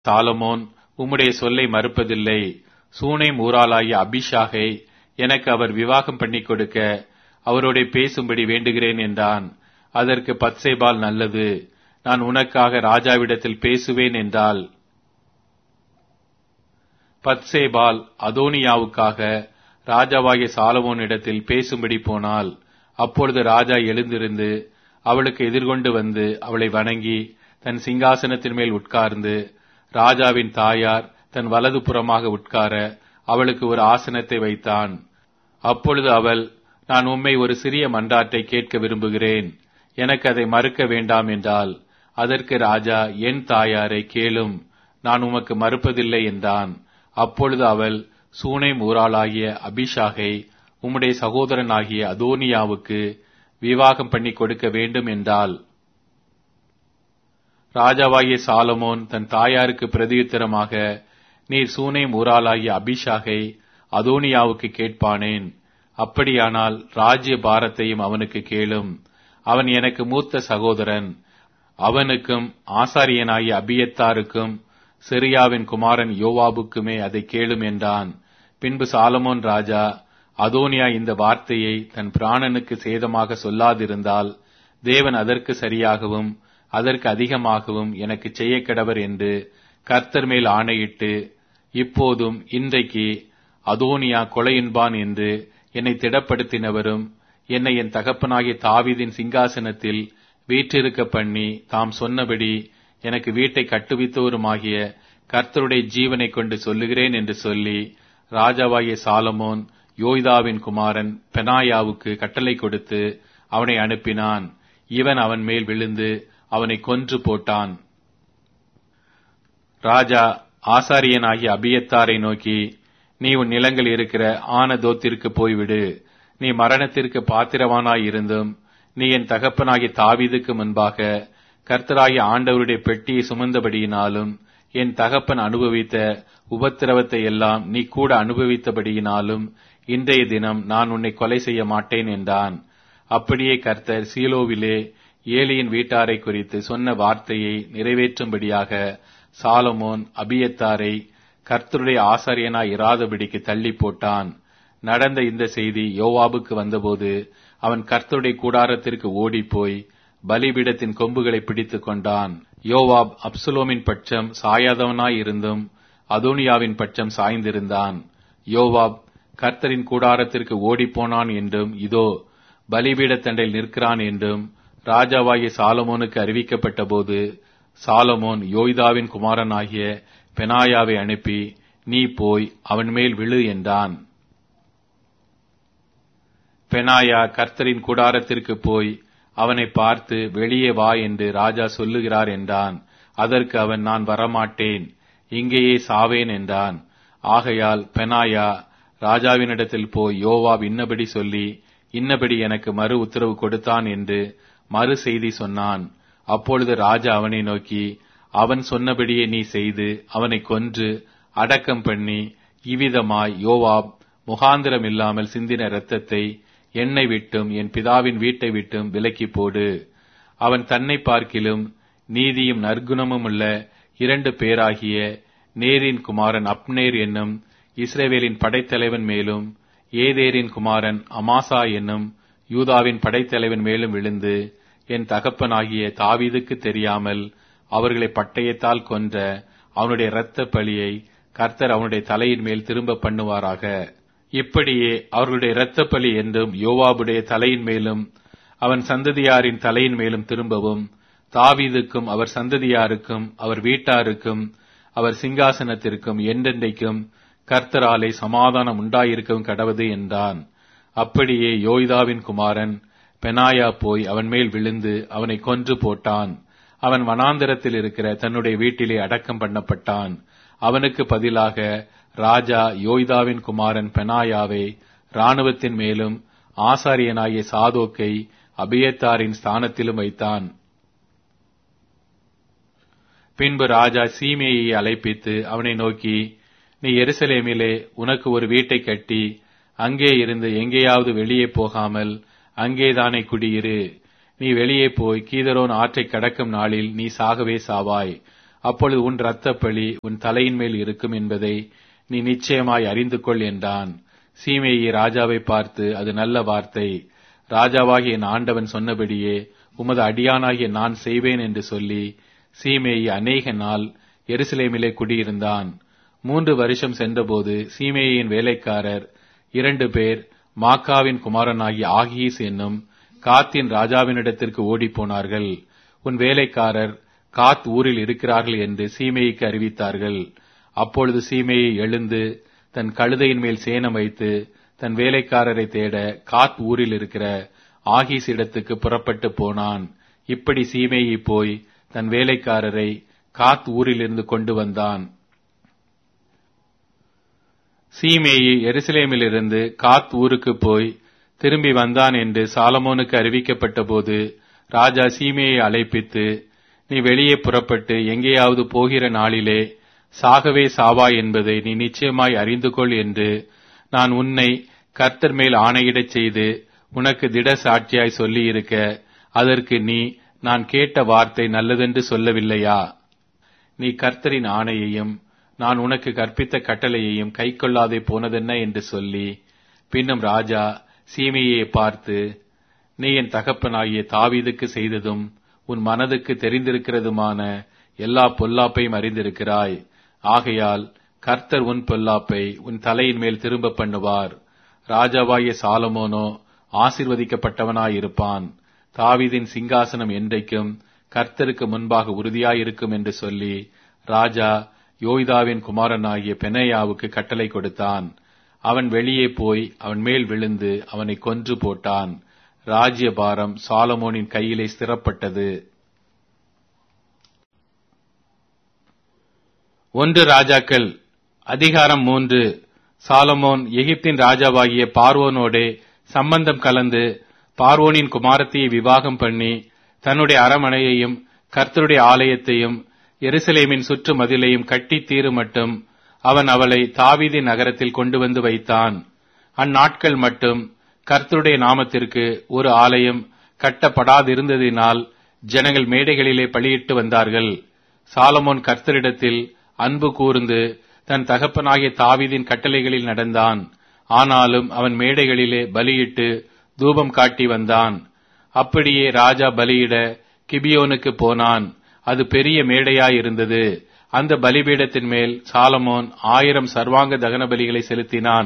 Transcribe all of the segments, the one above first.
Solomon உம்முடைய சொல்லை மறுப்பதில்லை சூனேம் ஊராளாகிய அபிஷாகை எனக்கு அவர் விவாகம் பண்ணிக் கொடுக்க அவரோட பேசும்படி வேண்டுகிறேன் என்றான் அதற்கு பத்சேபால் நல்லது நான் உனக்காக ராஜாவிடத்தில் பேசுவேன் என்றாள் பத்சேபால் அதோனியாவுக்காக ராஜாவாகிய சாலமோனிடத்தில் பேசும்படி போனாள் அப்பொழுது ராஜா எழுந்திருந்து அவளுக்கு எதிர்கொண்டு வந்து அவளை வணங்கி தன் சிங்காசனத்தின் மேல் உட்கார்ந்து ராஜாவின் தாயார் தன் வலது புறமாக உட்கார அவளுக்கு ஒரு ஆசனத்தை வைத்தான் அப்பொழுது அவள் நான் உம்மை ஒரு சிறிய மன்றாட்டை கேட்க விரும்புகிறேன் எனக்கு அதை மறுக்க வேண்டாம் என்றால் அதற்கு ராஜா என் தாயாரை கேளும் நான் உமக்கு மறுப்பதில்லை என்றான் அப்பொழுது அவள் சூனேம் ஊராளாகிய அபிஷாகை உம்முடைய சகோதரனாகிய அதோனியாவுக்கு விவாகம் பண்ணி கொடுக்க வேண்டும் என்றாள் ராஜாவாகிய சாலமோன் தன் தாயாருக்கு பிரதியுத்தரமாக நீர் சூனேம் ஊராளாகிய அபிஷாகை அதோனியாவுக்கு கேட்பானேன் அப்படியானால் ராஜ்ய பாரத்தையும் அவனுக்கு கேளும் அவன் எனக்கு மூத்த சகோதரன் அவனுக்கும் ஆசாரியனாகிய அபியத்தாருக்கும் சிரியாவின் குமாரன் யோவாபுக்குமே அதை கேளும் என்றான் பின்பு சாலமோன் ராஜா அதோனியா இந்த வார்த்தையை தன் பிராணனுக்கு சேதமாக சொல்லாதிருந்தால் தேவன் அதற்கு சரியாகவும் அதற்கு அதிகமாகவும் எனக்கு செய்ய கிடவர் என்று கர்த்தர் மேல் ஆணையிட்டு இப்போதும் இன்றைக்கு அதோனியா கொலையின்பான் என்று என்னை திடப்படுத்தினவரும் என்னை என் தகப்பனாகிய தாவீதின் சிங்காசனத்தில் வீற்றிருக்க பண்ணி தாம் சொன்னபடி எனக்கு வீட்டை கட்டுவித்தோருமாகிய கர்த்தருடைய ஜீவனை கொண்டு சொல்லுகிறேன் என்று சொல்லி ராஜாவாகிய சாலமோன் யோய்தாவின் குமாரன் பெனாயாவுக்கு கட்டளை கொடுத்து அவனை அனுப்பினான் இவன் அவன் மேல் விழுந்து அவனை கொன்று போட்டான் ராஜா ஆசாரியனாகிய அபியத்தாரை நோக்கி நீ உன் நிலங்கள் இருக்கிற ஆனதோத்திற்கு போய்விடு நீ மரணத்திற்கு பாத்திரவானாய் இருந்தும் நீ என் தகப்பனாகிய தாவீதுக்கு முன்பாக கர்த்தராகிய ஆண்டவருடைய பெட்டியை சுமந்தபடியினாலும் என் தகப்பன் அனுபவித்த உபத்திரவத்தை எல்லாம் நீ கூட அனுபவித்தபடியினாலும் இன்றைய தினம் நான் உன்னை கொலை செய்ய மாட்டேன் என்றான் அப்படியே கர்த்தர் சீலோவிலே ஏலியின் வீட்டாரை குறித்து சொன்ன வார்த்தையை நிறைவேற்றும்படியாக சாலமோன் அபியத்தாரை கர்த்தருடைய ஆசாரியனாய் இராதபடிக்கு தள்ளி போட்டான் நடந்த இந்த செய்தி யோவாபுக்கு வந்தபோது அவன் கர்த்தருடைய கூடாரத்திற்கு ஓடிப்போய் பலிபீடத்தின் கொம்புகளை பிடித்துக் கொண்டான் யோவாப் அப்சுலோமின் பட்சம் சாயாதவனாய் இருந்தும் அதோனியாவின் பட்சம் சாய்ந்திருந்தான் யோவாப் கர்த்தரின் கூடாரத்திற்கு ஓடிப்போனான் என்றும் இதோ பலிபீடத்தண்டையில் நிற்கிறான் என்றும் ராஜாவாகிய சாலமோனுக்கு அறிவிக்கப்பட்ட போது சாலமோன் யோய்தாவின் குமாரனாகிய பெனாயாவை அனுப்பி நீ போய் அவன் மேல் விழு என்றான் பெனாயா கர்த்தரின் கூடாரத்திற்கு போய் அவனை பார்த்து வெளியே வா என்று ராஜா சொல்லுகிறார் என்றான் அதற்கு அவன் நான் வரமாட்டேன் இங்கேயே சாவேன் என்றான் ஆகையால் பெனாயா ராஜாவினிடத்தில் போய் யோவாப் இன்னபடி சொல்லி இன்னபடி எனக்கு மறு உத்தரவு கொடுத்தான் என்று மறு செய்தி சொன்னான் அப்பொழுது ராஜா அவனை நோக்கி அவன் சொன்னபடியே நீ செய்து அவனை கொன்று அடக்கம் பண்ணி இவ்விதமாய் யோவாப் முகாந்திரம் இல்லாமல் சிந்தின இரத்தத்தை என்னை விட்டும் என் பிதாவின் வீட்டை விட்டும் விலக்கி போடு அவன் தன்னை பார்க்கிலும் நீதியும் நற்குணமும் உள்ள இரண்டு பேராகிய நேரின் குமாரன் அப்னேர் என்னும் இஸ்ரேவேலின் படைத்தலைவன் மேலும் ஏதேரின் குமாரன் அமாசா என்னும் யூதாவின் படைத்தலைவன் மேலும் விழுந்து என் தகப்பனாகிய தாவீதுக்கு தெரியாமல் அவர்களை பட்டயத்தால் கொன்ற அவனுடைய இரத்த பழியை கர்த்தர் அவனுடைய தலையின் மேல் திரும்ப பண்ணுவாராக இப்படியே அவர்களுடைய இரத்த பலி என்றும் யோவாபுடைய தலையின் மேலும் அவன் சந்ததியாரின் தலையின் மேலும் திரும்பவும் தாவீதுக்கும் அவர் சந்ததியாருக்கும் அவர் வீட்டாருக்கும் அவர் சிங்காசனத்திற்கும் என்றென்றைக்கும் கர்த்தராலே சமாதானம் உண்டாயிருக்கவும் கடவது என்றான் அப்படியே யோய்தாவின் குமாரன் பெனாயா போய் அவன் மேல் விழுந்து அவனை கொன்று போட்டான் அவன் வனாந்தரத்தில் இருக்கிற தன்னுடைய வீட்டிலே அடக்கம் பண்ணப்பட்டான் அவனுக்கு பதிலாக ராஜா யோய்தாவின் குமாரன் பெனாயாவை இராணுவத்தின் மேலும் ஆசாரியனாகிய சாதோக்கை அபியத்தாரின் ஸ்தானத்திலும் வைத்தான் பின்பு ராஜா சீமையை அழைப்பித்து அவனை நோக்கி நீ எருசலேமிலே உனக்கு ஒரு வீட்டை கட்டி அங்கே இருந்து எங்கேயாவது வெளியே போகாமல் அங்கேதானே குடியிரு நீ வெளியே போய் கீதரோன் ஆற்றை கடக்கும் நாளில் நீ சாகவே சாவாய் அப்பொழுது உன் இரத்தப்பழி உன் தலையின் மேல் இருக்கும் என்பதை நீ நிச்சயமாய் அறிந்து கொள் என்றான் சீமேயி ராஜாவை பார்த்து அது நல்ல வார்த்தை ராஜாவாகிய என் ஆண்டவன் சொன்னபடியே உமது அடியானாகிய நான் செய்வேன் என்று சொல்லி சீமேயி அநேக நாள் எருசலேமிலே குடியிருந்தான் மூன்று வருஷம் சென்றபோது சீமேயின் வேலைக்காரர் இரண்டு பேர் மாக்காவின் குமாரனாகிய ஆகீஸ் என்னும் காத்தின் ராஜாவினிடத்திற்கு ஓடிப்போனார்கள் உன் வேலைக்காரர் காத் ஊரில் இருக்கிறார்கள் என்று சீமேய்க்கு அறிவித்தார்கள் அப்பொழுது சீமேயை எழுந்து தன் கழுதையின் மேல் சேனம் வைத்து தன் வேலைக்காரரை தேட காத் ஊரில் இருக்கிற ஆகீஸ் இடத்துக்கு புறப்பட்டு போனான் இப்படி சீமேயி போய் தன் வேலைக்காரரை காத் ஊரிலிருந்து கொண்டு வந்தான் சீமேயி எருசலேமிலிருந்து காத் ஊருக்கு போய் திரும்பி வந்தான் என்று சாலமோனுக்கு அறிவிக்கப்பட்ட போது ராஜா சீமேயை அழைப்பித்து நீ வெளியே புறப்பட்டு எங்கேயாவது போகிற நாளிலே சாகவே சாவா என்பதை நீ நிச்சயமாய் அறிந்து கொள் என்று நான் உன்னை கர்த்தர் மேல் ஆணையிடச் செய்து உனக்கு திட சாட்சியாய் சொல்லியிருக்க அதற்கு நீ நான் கேட்ட வார்த்தை நல்லதென்று சொல்லவில்லையா நீ கர்த்தரின் ஆணையையும் நான் உனக்கு கற்பித்த கட்டளையையும் கைக்கொள்ளாதே போனதென்ன என்று சொல்லி பின்னும் ராஜா சீமையை பார்த்து நீ என் தகப்பனாகிய தாவீதுக்கு செய்ததும் உன் மனதுக்கு தெரிந்திருக்கிறதுமான எல்லா பொல்லாப்பையும் அறிந்திருக்கிறாய் ஆகையால் கர்த்தர் உன் பொல்லாப்பை உன் தலையின் மேல் திரும்ப பண்ணுவார் ராஜாவாகிய சாலமோனோ ஆசிர்வதிக்கப்பட்டவனாயிருப்பான் தாவீதின் சிங்காசனம் என்றைக்கும் கர்த்தருக்கு முன்பாக உறுதியாயிருக்கும் என்று சொல்லி ராஜா யோய்தாவின் குமாரனாகிய பெனையாவுக்கு கட்டளை கொடுத்தான் அவன் வெளியே போய் அவன் மேல் விழுந்து அவனை கொன்று போட்டான் ராஜ்ய பாரம் சாலமோனின் கையிலே ஸ்திரப்பட்டது ஒன்று ராஜாக்கள் அதிகாரம் மூன்று சாலமோன் எகிப்தின் ராஜாவாகிய பார்வோனோடே சம்பந்தம் கலந்து பார்வோனின் குமாரத்தியை விவாகம் பண்ணி தன்னுடைய அரமனையையும் கர்த்தருடைய ஆலயத்தையும் எருசலேமின் சுற்று மதிலையும் கட்டி தீரு மட்டும் அவன் அவளை தாவீதி நகரத்தில் கொண்டு வந்து வைத்தான் அந்நாட்கள் மட்டும் கர்த்தருடைய நாமத்திற்கு ஒரு ஆலயம் கட்டப்படாதிருந்ததினால் ஜனங்கள் மேடைகளிலே பலியிட்டு வந்தார்கள் சாலமோன் கர்த்தரிடத்தில் அன்பு கூர்ந்து தன் தகப்பனாகிய தாவீதின் கட்டளைகளில் நடந்தான் ஆனாலும் அவன் மேடைகளிலே பலியிட்டு தூபம் காட்டி வந்தான் அப்படியே ராஜா பலியிட கிபியோனுக்கு போனான் அது பெரிய மேடையாயிருந்தது அந்த பலிபீடத்தின் மேல் சாலமோன் ஆயிரம் சர்வாங்க தகன பலிகளை செலுத்தினான்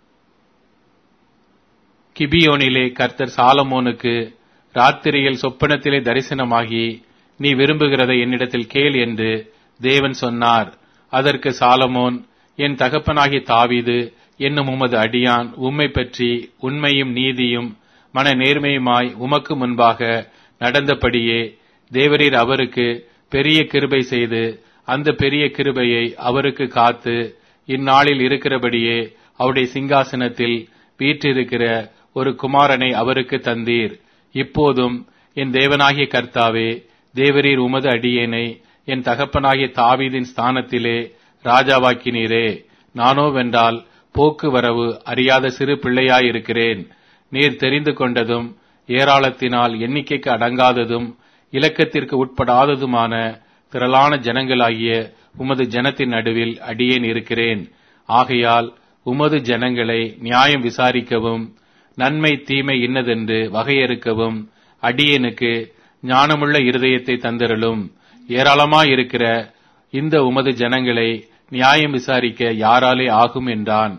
கிபியோனிலே கர்த்தர் சாலமோனுக்கு ராத்திரியில் சொப்பனத்திலே தரிசனமாகி நீ விரும்புகிறதை என்னிடத்தில் கேள் என்று தேவன் சொன்னார் அதற்கு சாலமோன் என் தகப்பனாகிய தாவீது என்னும் உமது அடியான் உம்மை பற்றி உண்மையும் நீதியும் மன நேர்மையுமாய் உமக்கு முன்பாக நடந்தபடியே தேவரீர் அவருக்கு பெரிய கிருபை செய்து அந்த பெரிய கிருபையை அவருக்கு காத்து இந்நாளில் இருக்கிறபடியே அவருடைய சிங்காசனத்தில் வீற்றிருக்கிற ஒரு குமாரனை அவருக்கு தந்தீர் இப்போதும் என் தேவனாகிய கர்த்தாவே தேவரீர் உமது அடியேனை என் தகப்பனாகிய தாவீதின் ஸ்தானத்திலே ராஜாவாக்கினீரே நானோ வென்றால் போக்குவரவு அறியாத சிறு பிள்ளையாயிருக்கிறேன் நீர் தெரிந்து கொண்டதும் ஏராளத்தினால் எண்ணிக்கைக்கு அடங்காததும் இலக்கத்திற்கு உட்படாததுமான திரளான ஜனங்களாகிய உமது ஜனத்தின் நடுவில் அடியேன் இருக்கிறேன் ஆகையால் உமது ஜனங்களை நியாயம் விசாரிக்கவும் நன்மை தீமை இன்னதென்று வகையறுக்கவும் அடியேனுக்கு ஞானமுள்ள இருதயத்தை தந்திரலும் ஏராளமாயிருக்கிற இந்த உமது ஜனங்களை நியாயம் விசாரிக்க யாராலே ஆகும் என்றான்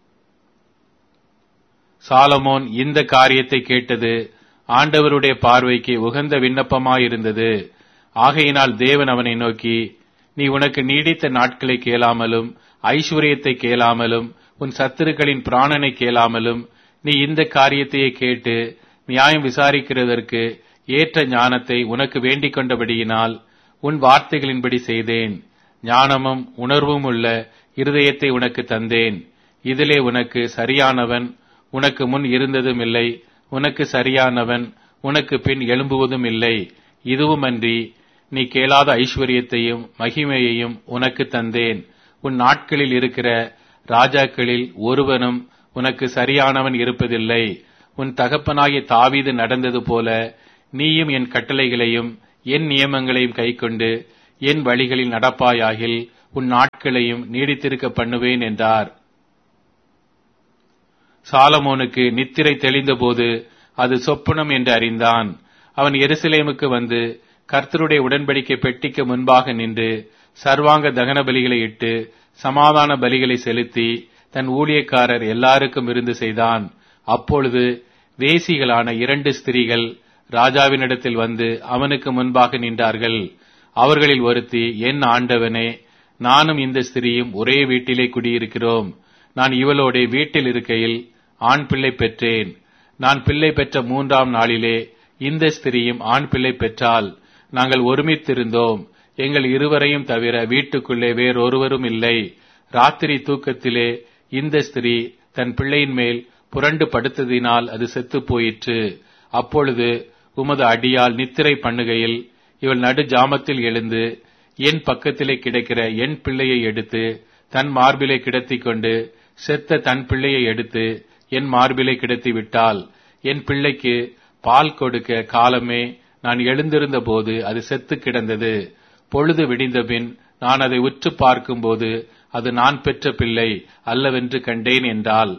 சாலமோன் இந்த காரியத்தை கேட்டது ஆண்டவருடைய பார்வைக்கு உகந்த விண்ணப்பமாயிருந்தது ஆகையினால் தேவன் அவனை நோக்கி நீ உனக்கு நீடித்த நாட்களை கேளாமலும் ஐஸ்வர்யத்தை கேளாமலும் உன் சத்துருக்களின் பிராணனை கேளாமலும் நீ இந்த காரியத்தையே கேட்டு நியாயம் விசாரிக்கிறதற்கு ஏற்ற ஞானத்தை உனக்கு வேண்டிக் கொண்டபடியினால் உன் வார்த்தைகளின்படி செய்தேன் ஞானமும் உணர்வும் உள்ள இருதயத்தை உனக்கு தந்தேன் இதிலே உனக்கு சரியானவன் உனக்கு முன் இருந்ததும் இல்லை உனக்கு சரியானவன் உனக்கு பின் எழும்புவதும் இல்லை இதுவுமன்றி நீ கேளாத ஐஸ்வர்யத்தையும் மகிமையையும் உனக்கு தந்தேன் உன் நாட்களில் இருக்கிற ராஜாக்களில் ஒருவனும் உனக்கு சரியானவன் இருப்பதில்லை உன் தகப்பனாகிய தாவீது நடந்தது போல நீயும் என் கட்டளைகளையும் என் நியமங்களையும் கைக்கொண்டு என் வழிகளில் நடப்பாயாகில் உன் நாட்களையும் நீடித்திருக்க பண்ணுவேன் என்றார் சாலமோனுக்கு நித்திரை தெளிந்தபோது அது சொப்பனம் என்று அறிந்தான் அவன் எருசலேமுக்கு வந்து கர்த்தருடைய உடன்படிக்கை பெட்டிக்கு முன்பாக நின்று சர்வாங்க தகன பலிகளை இட்டு சமாதான பலிகளை செலுத்தி தன் ஊழியக்காரர் எல்லாருக்கும் இருந்து செய்தான் அப்பொழுது வேசிகளான இரண்டு ஸ்திரீகள் ராஜாவினிடத்தில் வந்து அவனுக்கு முன்பாக நின்றார்கள் அவர்களில் ஒருத்தி என் ஆண்டவனே நானும் இந்த ஸ்திரீயும் ஒரே வீட்டிலே குடியிருக்கிறோம் நான் இவளோட வீட்டில் இருக்கையில் ஆண் பிள்ளை பெற்றேன் நான் பிள்ளை பெற்ற மூன்றாம் நாளிலே இந்த ஸ்திரீயும் ஆண் பிள்ளை பெற்றால் நாங்கள் ஒருமித்திருந்தோம் எங்கள் இருவரையும் தவிர வீட்டுக்குள்ளே வேறொருவரும் இல்லை ராத்திரி தூக்கத்திலே இந்த ஸ்திரீ தன் பிள்ளையின் மேல் புரண்டு படுத்ததினால் அது செத்து போயிற்று அப்பொழுது உமது அடியால் நித்திரை பண்ணுகையில் இவள் நடு ஜாமத்தில் எழுந்து என் பக்கத்திலே கிடக்கிற என் பிள்ளையை எடுத்து தன் மார்பிலை கிடத்திக் கொண்டு செத்த தன் பிள்ளையை எடுத்து என் மார்பிலை கிடத்தி விட்டால் என் பிள்ளைக்கு பால் கொடுக்க காலமே நான் எழுந்திருந்த போது அது செத்து கிடந்தது பொழுது விடிந்தபின் நான் அதை உற்று பார்க்கும்போது அது நான் பெற்ற பிள்ளை அல்லவென்று கண்டேன் என்றாள்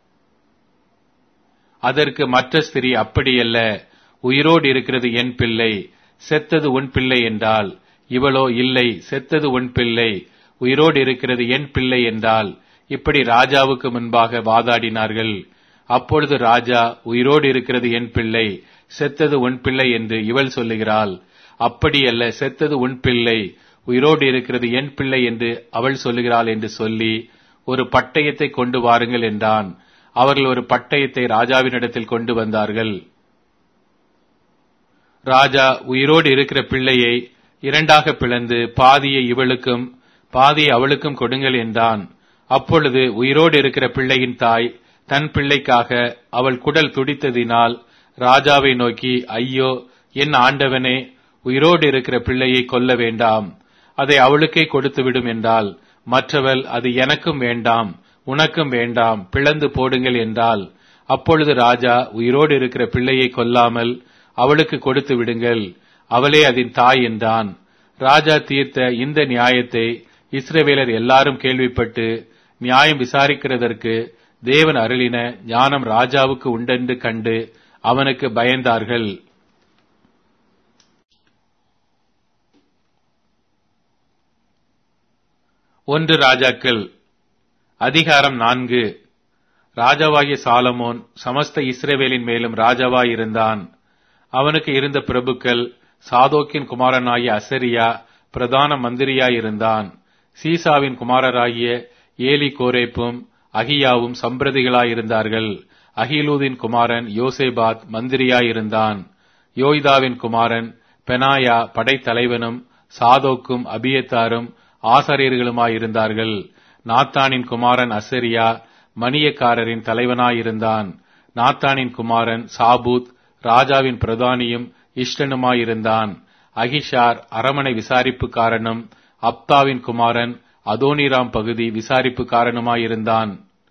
அதற்கு மற்ற ஸ்திரீ அப்படியல்ல உயிரோடு இருக்கிறது என் பிள்ளை செத்தது உன் பிள்ளை என்றால் இவளோ இல்லை செத்தது உன் பிள்ளை உயிரோடு இருக்கிறது என் பிள்ளை என்றால் இப்படி ராஜாவுக்கு முன்பாக வாதாடினார்கள் அப்பொழுது ராஜா உயிரோடு இருக்கிறது என் பிள்ளை செத்தது உன் பிள்ளை என்று இவள் சொல்லுகிறாள் அப்படியல்ல செத்தது உன் பிள்ளை உயிரோடு இருக்கிறது என் பிள்ளை என்று அவள் சொல்லுகிறாள் என்று சொல்லி ஒரு பட்டயத்தை கொண்டு வாருங்கள் என்றான் அவர்கள் ஒரு பட்டயத்தை ராஜாவினிடத்தில் கொண்டு வந்தார்கள் ராஜா உயிரோடு இருக்கிற பிள்ளையை இரண்டாக பிளந்து பாதியை இவளுக்கும் பாதியை அவளுக்கும் கொடுங்கள் என்றான் அப்பொழுது உயிரோடு இருக்கிற பிள்ளையின் தாய் தன் பிள்ளைக்காக அவள் குடல் துடித்ததினால் ராஜாவை நோக்கி ஐயோ என் ஆண்டவனே உயிரோடு இருக்கிற பிள்ளையை கொல்ல வேண்டாம் அதை அவளுக்கே கொடுத்து விடும் என்றால் மற்றவள் அது எனக்கும் வேண்டாம் உனக்கும் வேண்டாம் பிளந்து போடுங்கள் என்றால் அப்பொழுது ராஜா உயிரோடு இருக்கிற பிள்ளையை கொல்லாமல் அவளுக்கு கொடுத்து விடுங்கள் அவளே அதன் தாய் என்றான் ராஜா தீர்த்த இந்த நியாயத்தை இஸ்ரவேலர் எல்லாரும் கேள்விப்பட்டு நியாயம் விசாரிக்கிறதற்கு தேவன் அருளின ஞானம் ராஜாவுக்கு உண்டென்று கண்டு அவனுக்கு பயந்தார்கள் ஒன்று ராஜாக்கள் அதிகாரம் நான்கு ராஜாவாகிய சாலமோன் சமஸ்த இஸ்ரேவேலின் மேலும் ராஜாவாயிருந்தான் அவனுக்கு இருந்த பிரபுக்கள் சாதோக்கின் குமாரனாகிய அசரியா பிரதான மந்திரியாயிருந்தான் சீசாவின் குமாரராகிய ஏலி கோரேப்பும் அகியாவும் சம்பிரதிகளாயிருந்தார்கள் அகிலூதின் குமாரன் யோசேபாத் மந்திரியாயிருந்தான் யோய்தாவின் குமாரன் பெனாயா படைத்தலைவனும் சாதோக்கும் அபியத்தாரும் ஆசாரியர்களுமாயிருந்தார்கள் நாத்தானின் குமாரன் அசரியா மணியக்காரரின் தலைவனாயிருந்தான் நாத்தானின் குமாரன் சாபூத் ராஜாவின் பிரதானியும் இஷ்டனுமாயிருந்தான் அகிஷார் அரமனை விசாரிப்புக்காரனும் அப்தாவின் குமாரன் அதோனிராம் பகுதி விசாரிப்புக்காரனுமாயிருந்தான்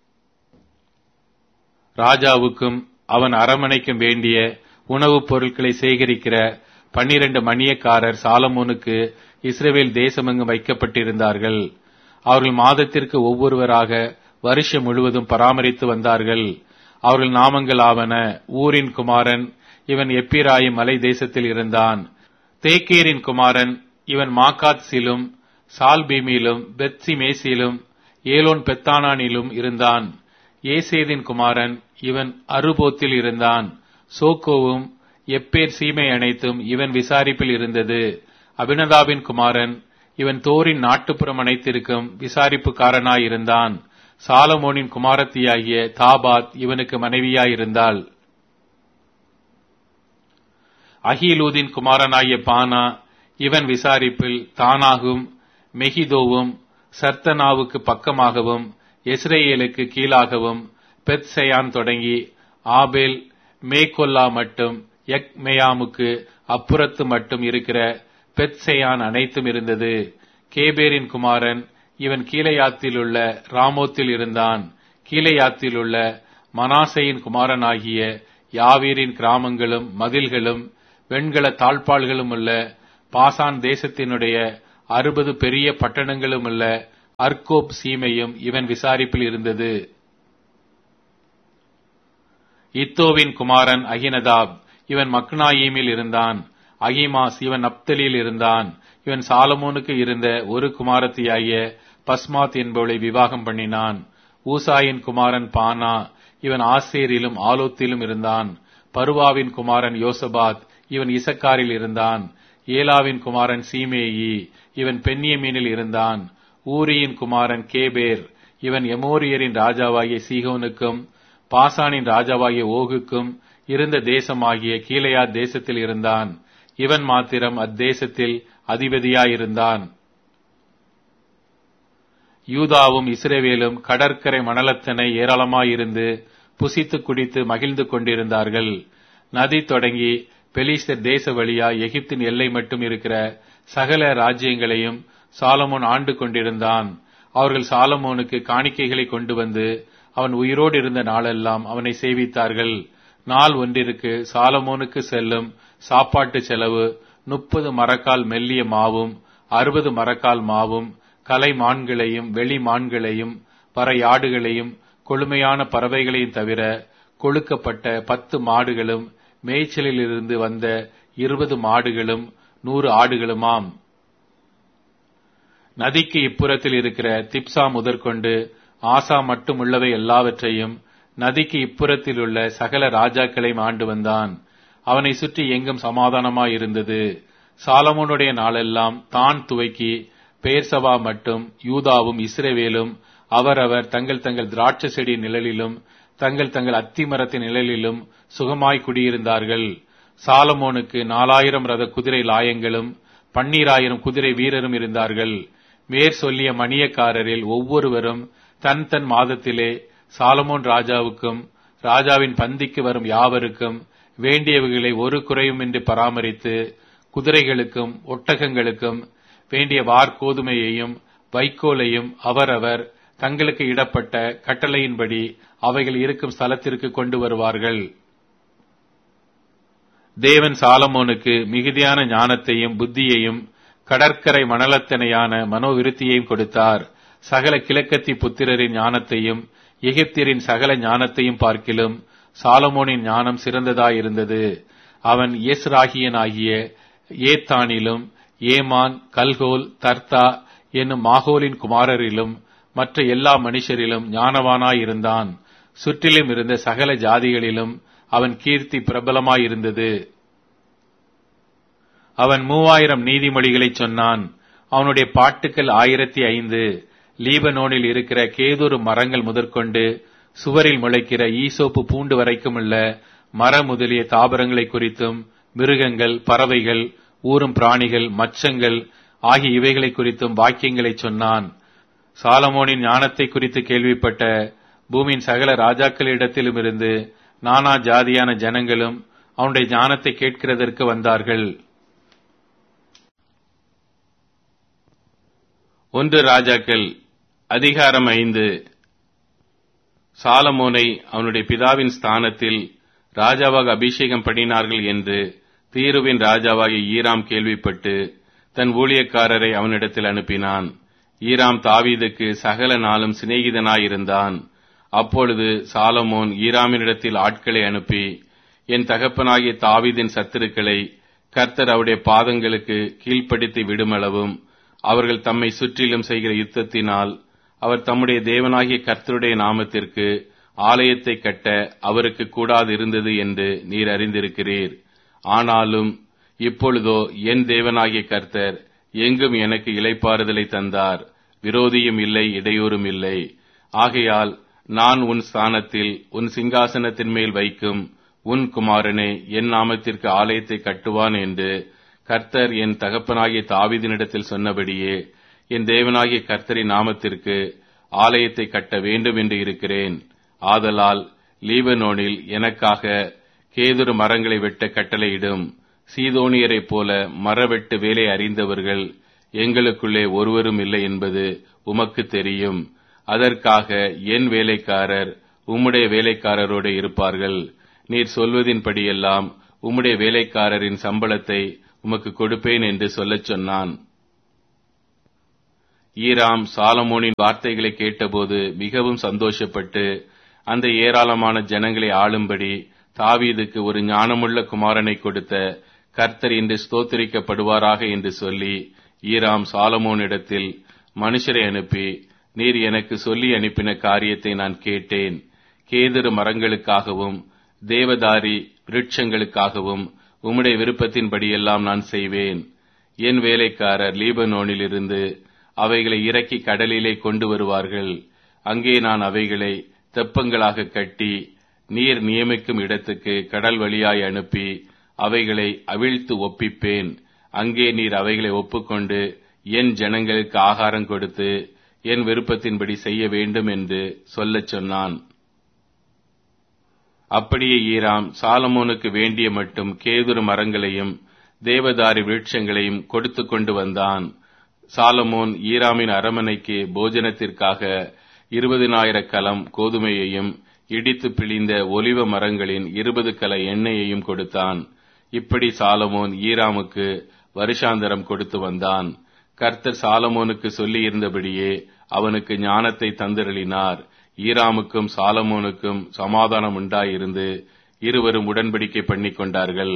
ராஜாவுக்கும் அவன் அரமனைக்கும் வேண்டிய உணவுப் பொருட்களை சேகரிக்கிற பன்னிரண்டு மணியக்காரர் சாலமோனுக்கு இஸ்ரேல் தேசமெங்கும் வைக்கப்பட்டிருந்தார்கள் அவர்கள் மாதத்திற்கு ஒவ்வொருவராக வருஷம் முழுவதும் பராமரித்து வந்தார்கள் அவர்கள் நாமங்கள் ஆவன ஊரின் குமாரன் இவன் எப்பிராயும் மலை தேசத்தில் இருந்தான் தேக்கேரின் குமாரன் இவன் மாக்காத்சிலும் சால்பீமிலும் பெத்சி மேசிலும் ஏலோன் பெத்தானானிலும் இருந்தான் ஏசேதின் குமாரன் இவன் அருபோத்தில் இருந்தான் சோக்கோவும் எப்பேர் சீமை அனைத்தும் இவன் விசாரிப்பில் இருந்தது அபினதாவின் குமாரன் இவன் தோரின் நாட்டுப்புறம் அனைத்திற்கும் விசாரிப்புக்காரனாயிருந்தான் சாலமோனின் குமாரத்தியாகிய தாபாத் இவனுக்கு மனைவியாயிருந்தாள் அகிலூதின் குமாரனாகிய பானா இவன் விசாரிப்பில் தானாகும் மெகிதோவும் சர்த்தனாவுக்கு பக்கமாகவும் எஸ்ரேலுக்கு கீழாகவும் பெத்செயான் தொடங்கி ஆபேல் மேகொல்லா மட்டும் எக் மேயாமுக்கு அப்புறத்து மட்டும் இருக்கிற பெத்செயான் அனைத்தும் இருந்தது கேபேரின் குமாரன் இவன் கீழையாத்தில் உள்ள ராமோத்தில் இருந்தான் கீழையாத்தில் உள்ள மனாசையின் குமாரனாகிய யாவீரின் கிராமங்களும் மதில்களும் வெண்கல தாழ்பாள்களும் உள்ள பாசான் தேசத்தினுடைய அறுபது பெரிய பட்டணங்களுமுள்ள அர்கோப் சீமையும் இவன் விசாரிப்பில் இருந்தது இத்தோவின் குமாரன் அகினதாப் இவன் மக்னாயீமில் இருந்தான் அகிமாஸ் இவன் நப்தலியில் இருந்தான் இவன் சாலமோனுக்கு இருந்த ஒரு குமாரத்தியாகிய பஸ்மாத் என்பவளை விவாகம் பண்ணினான் ஊசாயின் குமாரன் பானா இவன் ஆசேரிலும் ஆலோத்திலும் இருந்தான் பருவாவின் குமாரன் யோசபாத் இவன் இசக்காரில் இருந்தான் ஏலாவின் குமாரன் சீமேயி இவன் பென்னியமீனில் இருந்தான் ஊரியின் குமாரன் கேபேர் இவன் எமோரியரின் ராஜாவாகிய சீகோனுக்கும் பாசானின் ராஜாவாகிய ஓகுக்கும் இருந்த தேசமாகிய கீழையா தேசத்தில் இருந்தான் இவன் மாத்திரம் அத்தேசத்தில் அதிபதியாயிருந்தான் யூதாவும் இஸ்ரேவேலும் கடற்கரை மணலத்தனை ஏராளமாயிருந்து புசித்து குடித்து மகிழ்ந்து கொண்டிருந்தார்கள் நதி தொடங்கி பெலிஸ்தர் தேச வழியா எகிப்தின் எல்லை மட்டும் இருக்கிற சகல ராஜ்யங்களையும் சாலமோன் ஆண்டு கொண்டிருந்தான் அவர்கள் சாலமோனுக்கு காணிக்கைகளை கொண்டு வந்து அவன் உயிரோடு இருந்த நாளெல்லாம் அவனை சேவித்தார்கள் நாள் ஒன்றிற்கு சாலமோனுக்கு செல்லும் சாப்பாட்டு செலவு முப்பது மரக்கால் மெல்லிய மாவும் அறுபது மரக்கால் மாவும் கலை மான்களையும் வெளி மான்களையும் பறையாடுகளையும் கொழுமையான பறவைகளையும் தவிர கொழுக்கப்பட்ட பத்து மாடுகளும் மேய்ச்சலில் இருந்து வந்த இருபது மாடுகளும் நூறு ஆடுகளுமாம் நதிக்கு இப்புறத்தில் இருக்கிற திப்சா முதற்கொண்டு ஆசா மட்டும் உள்ளவை எல்லாவற்றையும் நதிக்கு இப்புறத்தில் உள்ள சகல ராஜாக்களையும் ஆண்டு வந்தான் அவனை சுற்றி எங்கும் சமாதானமாயிருந்தது சாலமோனுடைய நாளெல்லாம் தான் துவக்கி பெயர்சபா மட்டும் யூதாவும் இஸ்ரேவேலும் அவரவர் தங்கள் தங்கள் திராட்சை செடி நிழலிலும் தங்கள் தங்கள் அத்தி மரத்தின் நிழலிலும் சுகமாய் குடியிருந்தார்கள் சாலமோனுக்கு நாலாயிரம் ரத குதிரை லாயங்களும் பன்னீராயிரம் குதிரை வீரரும் இருந்தார்கள் மேற் சொல்லிய மணியக்காரரில் ஒவ்வொருவரும் தன் தன் மாதத்திலே சாலமோன் ராஜாவுக்கும் ராஜாவின் பந்திக்கு வரும் யாவருக்கும் வேண்டியவைகளை ஒரு குறையுமின்றி பராமரித்து குதிரைகளுக்கும் ஒட்டகங்களுக்கும் வேண்டிய வார்கோதுமையையும் வைக்கோலையும் அவரவர் தங்களுக்கு இடப்பட்ட கட்டளையின்படி அவைகள் இருக்கும் ஸ்தலத்திற்கு கொண்டு வருவார்கள் தேவன் சாலமோனுக்கு மிகுதியான ஞானத்தையும் புத்தியையும் கடற்கரை மணலத்தனையான மனோவிருத்தியையும் கொடுத்தார் சகல கிழக்கத்தி புத்திரரின் ஞானத்தையும் எகிப்தியரின் சகல ஞானத்தையும் பார்க்கிலும் சாலமோனின் ஞானம் சிறந்ததாயிருந்தது அவன் எஸ்ராகியனாகிய ஏத்தானிலும் ஏமான் கல்கோல் தர்த்தா என்னும் மாகோலின் குமாரரிலும் மற்ற எல்லா மனுஷரிலும் ஞானவானாயிருந்தான் சுற்றிலும் இருந்த சகல ஜாதிகளிலும் அவன் கீர்த்தி பிரபலமாயிருந்தது அவன் மூவாயிரம் நீதிமொழிகளை சொன்னான் அவனுடைய பாட்டுக்கள் ஆயிரத்தி ஐந்து லீபனோனில் இருக்கிற கேதொரு மரங்கள் முதற்கொண்டு சுவரில் முளைக்கிற ஈசோப்பு பூண்டு வரைக்குமுள்ள மர முதலிய தாவரங்களை குறித்தும் மிருகங்கள் பறவைகள் ஊரும் பிராணிகள் மச்சங்கள் ஆகிய இவைகளை குறித்தும் வாக்கியங்களை சொன்னான் சாலமோனின் ஞானத்தை குறித்து கேள்விப்பட்ட பூமியின் சகல ராஜாக்களிடத்திலும் இருந்து நானா ஜாதியான ஜனங்களும் அவனுடைய ஞானத்தை கேட்கிறதற்கு வந்தார்கள் ஒன்று ராஜாக்கள் அதிகாரம் ஐந்து சாலமோனை அவனுடைய பிதாவின் ஸ்தானத்தில் ராஜாவாக அபிஷேகம் பண்ணினார்கள் என்று தீருவின் ராஜாவாகிய ஈராம் கேள்விப்பட்டு தன் ஊழியக்காரரை அவனிடத்தில் அனுப்பினான் ஈராம் தாவீதுக்கு சகல நாளும் சிநேகிதனாயிருந்தான் அப்பொழுது சாலமோன் ஈராமினிடத்தில் ஆட்களை அனுப்பி என் தகப்பனாகிய தாவீதின் சத்துருக்களை கர்த்தர் அவருடைய பாதங்களுக்கு கீழ்ப்படுத்தி விடுமளவும் அவர்கள் தம்மை சுற்றிலும் செய்கிற யுத்தத்தினால் அவர் தம்முடைய தேவனாகிய கர்த்தருடைய நாமத்திற்கு ஆலயத்தை கட்ட அவருக்கு கூடாது இருந்தது என்று நீர் அறிந்திருக்கிறீர் ஆனாலும் இப்பொழுதோ என் தேவனாகிய கர்த்தர் எங்கும் எனக்கு இளைப்பாறுதலை தந்தார் விரோதியும் இல்லை இடையூறும் இல்லை ஆகையால் நான் உன் ஸ்தானத்தில் உன் சிங்காசனத்தின் மேல் வைக்கும் உன் குமாரனே என் நாமத்திற்கு ஆலயத்தை கட்டுவான் என்று கர்த்தர் என் தகப்பனாகிய தாவிதினிடத்தில் சொன்னபடியே என் தேவனாகிய கர்த்தரின் நாமத்திற்கு ஆலயத்தை கட்ட வேண்டும் என்று இருக்கிறேன் ஆதலால் லீபனோனில் எனக்காக கேதுரு மரங்களை வெட்ட கட்டளையிடும் சீதோனியரைப் போல மரவெட்டு வேலை அறிந்தவர்கள் எங்களுக்குள்ளே ஒருவரும் இல்லை என்பது உமக்கு தெரியும் அதற்காக என் வேலைக்காரர் உம்முடைய வேலைக்காரரோடு இருப்பார்கள் நீர் சொல்வதின்படியெல்லாம் உம்முடைய வேலைக்காரரின் சம்பளத்தை உமக்கு கொடுப்பேன் என்று சொல்லச் சொன்னான் ஈராம் சாலமோனின் வார்த்தைகளை கேட்டபோது மிகவும் சந்தோஷப்பட்டு அந்த ஏராளமான ஜனங்களை ஆளும்படி தாவீதுக்கு ஒரு ஞானமுள்ள குமாரனை கொடுத்த கர்த்தர் இன்று ஸ்தோத்திரிக்கப்படுவாராக என்று சொல்லி ஈராம் சாலமோனிடத்தில் மனுஷரை அனுப்பி நீர் எனக்கு சொல்லி அனுப்பின காரியத்தை நான் கேட்டேன் கேதுரு மரங்களுக்காகவும் தேவதாரி விருட்சங்களுக்காகவும் உம்முடைய விருப்பத்தின்படியெல்லாம் நான் செய்வேன் என் வேலைக்காரர் லீபனோனிலிருந்து அவைகளை இறக்கி கடலிலே கொண்டு வருவார்கள் அங்கே நான் அவைகளை தெப்பங்களாக கட்டி நீர் நியமிக்கும் இடத்துக்கு கடல் வழியாய் அனுப்பி அவைகளை அவிழ்த்து ஒப்பிப்பேன் அங்கே நீர் அவைகளை ஒப்புக்கொண்டு என் ஜனங்களுக்கு ஆகாரம் கொடுத்து என் விருப்பத்தின்படி செய்ய வேண்டும் என்று சொல்லச் சொன்னான் அப்படியே ஈராம் சாலமோனுக்கு வேண்டிய மட்டும் கேதுரு மரங்களையும் தேவதாரி விருட்சங்களையும் கொடுத்து கொண்டு வந்தான் சாலமோன் ஈராமின் அரமனைக்கு போஜனத்திற்காக இருபதினாயிர கலம் கோதுமையையும் இடித்து பிழிந்த ஒலிவ மரங்களின் இருபது கல எண்ணெயையும் கொடுத்தான் இப்படி சாலமோன் ஈராமுக்கு வருஷாந்தரம் கொடுத்து வந்தான் கர்த்தர் சாலமோனுக்கு சொல்லியிருந்தபடியே அவனுக்கு ஞானத்தை தந்திரளினார் ஈராமுக்கும் சாலமோனுக்கும் சமாதானம் உண்டாயிருந்து இருவரும் உடன்படிக்கை பண்ணிக் கொண்டார்கள்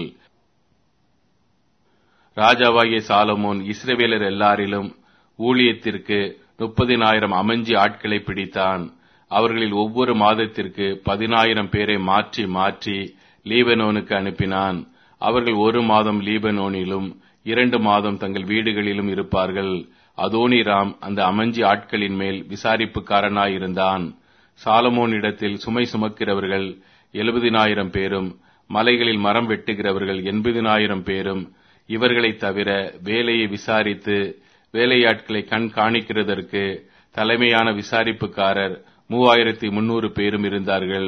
ராஜாவாகிய சாலமோன் இஸ்ரவேலர் எல்லாரிலும் ஊழியத்திற்கு முப்பதினாயிரம் அமைஞ்சி ஆட்களை பிடித்தான் அவர்களில் ஒவ்வொரு மாதத்திற்கு பதினாயிரம் பேரை மாற்றி மாற்றி லீபனோனுக்கு அனுப்பினான் அவர்கள் ஒரு மாதம் லீபனோனிலும் இரண்டு மாதம் தங்கள் வீடுகளிலும் இருப்பார்கள் அதோனிராம் அந்த அமைஞ்சி ஆட்களின் மேல் விசாரிப்புக்காரனாயிருந்தான் சாலமோனிடத்தில் சுமை சுமக்கிறவர்கள் எழுபதினாயிரம் பேரும் மலைகளில் மரம் வெட்டுகிறவர்கள் எண்பதினாயிரம் பேரும் இவர்களைத் தவிர வேலையை விசாரித்து வேலையாட்களை கண் காணிக்கிறதற்கு தலைமையான விசாரிப்புக்காரர் மூவாயிரத்தி முன்னூறு பேரும் இருந்தார்கள்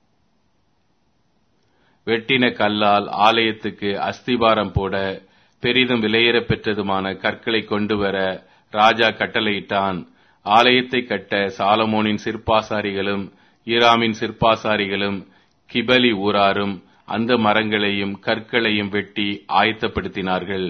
வெட்டின கல்லால் ஆலயத்துக்கு அஸ்திபாரம் போட பெரிதும் விலையேறப் பெற்றதுமான கற்களை கொண்டு வர ராஜா கட்டளையிட்டான் ஆலயத்தை கட்ட சாலமோனின் சிற்பாசாரிகளும் ஈராமின் சிற்பாசாரிகளும் கிபலி ஊராரும் அந்த மரங்களையும் கற்களையும் வெட்டி ஆயத்தப்படுத்தினார்கள்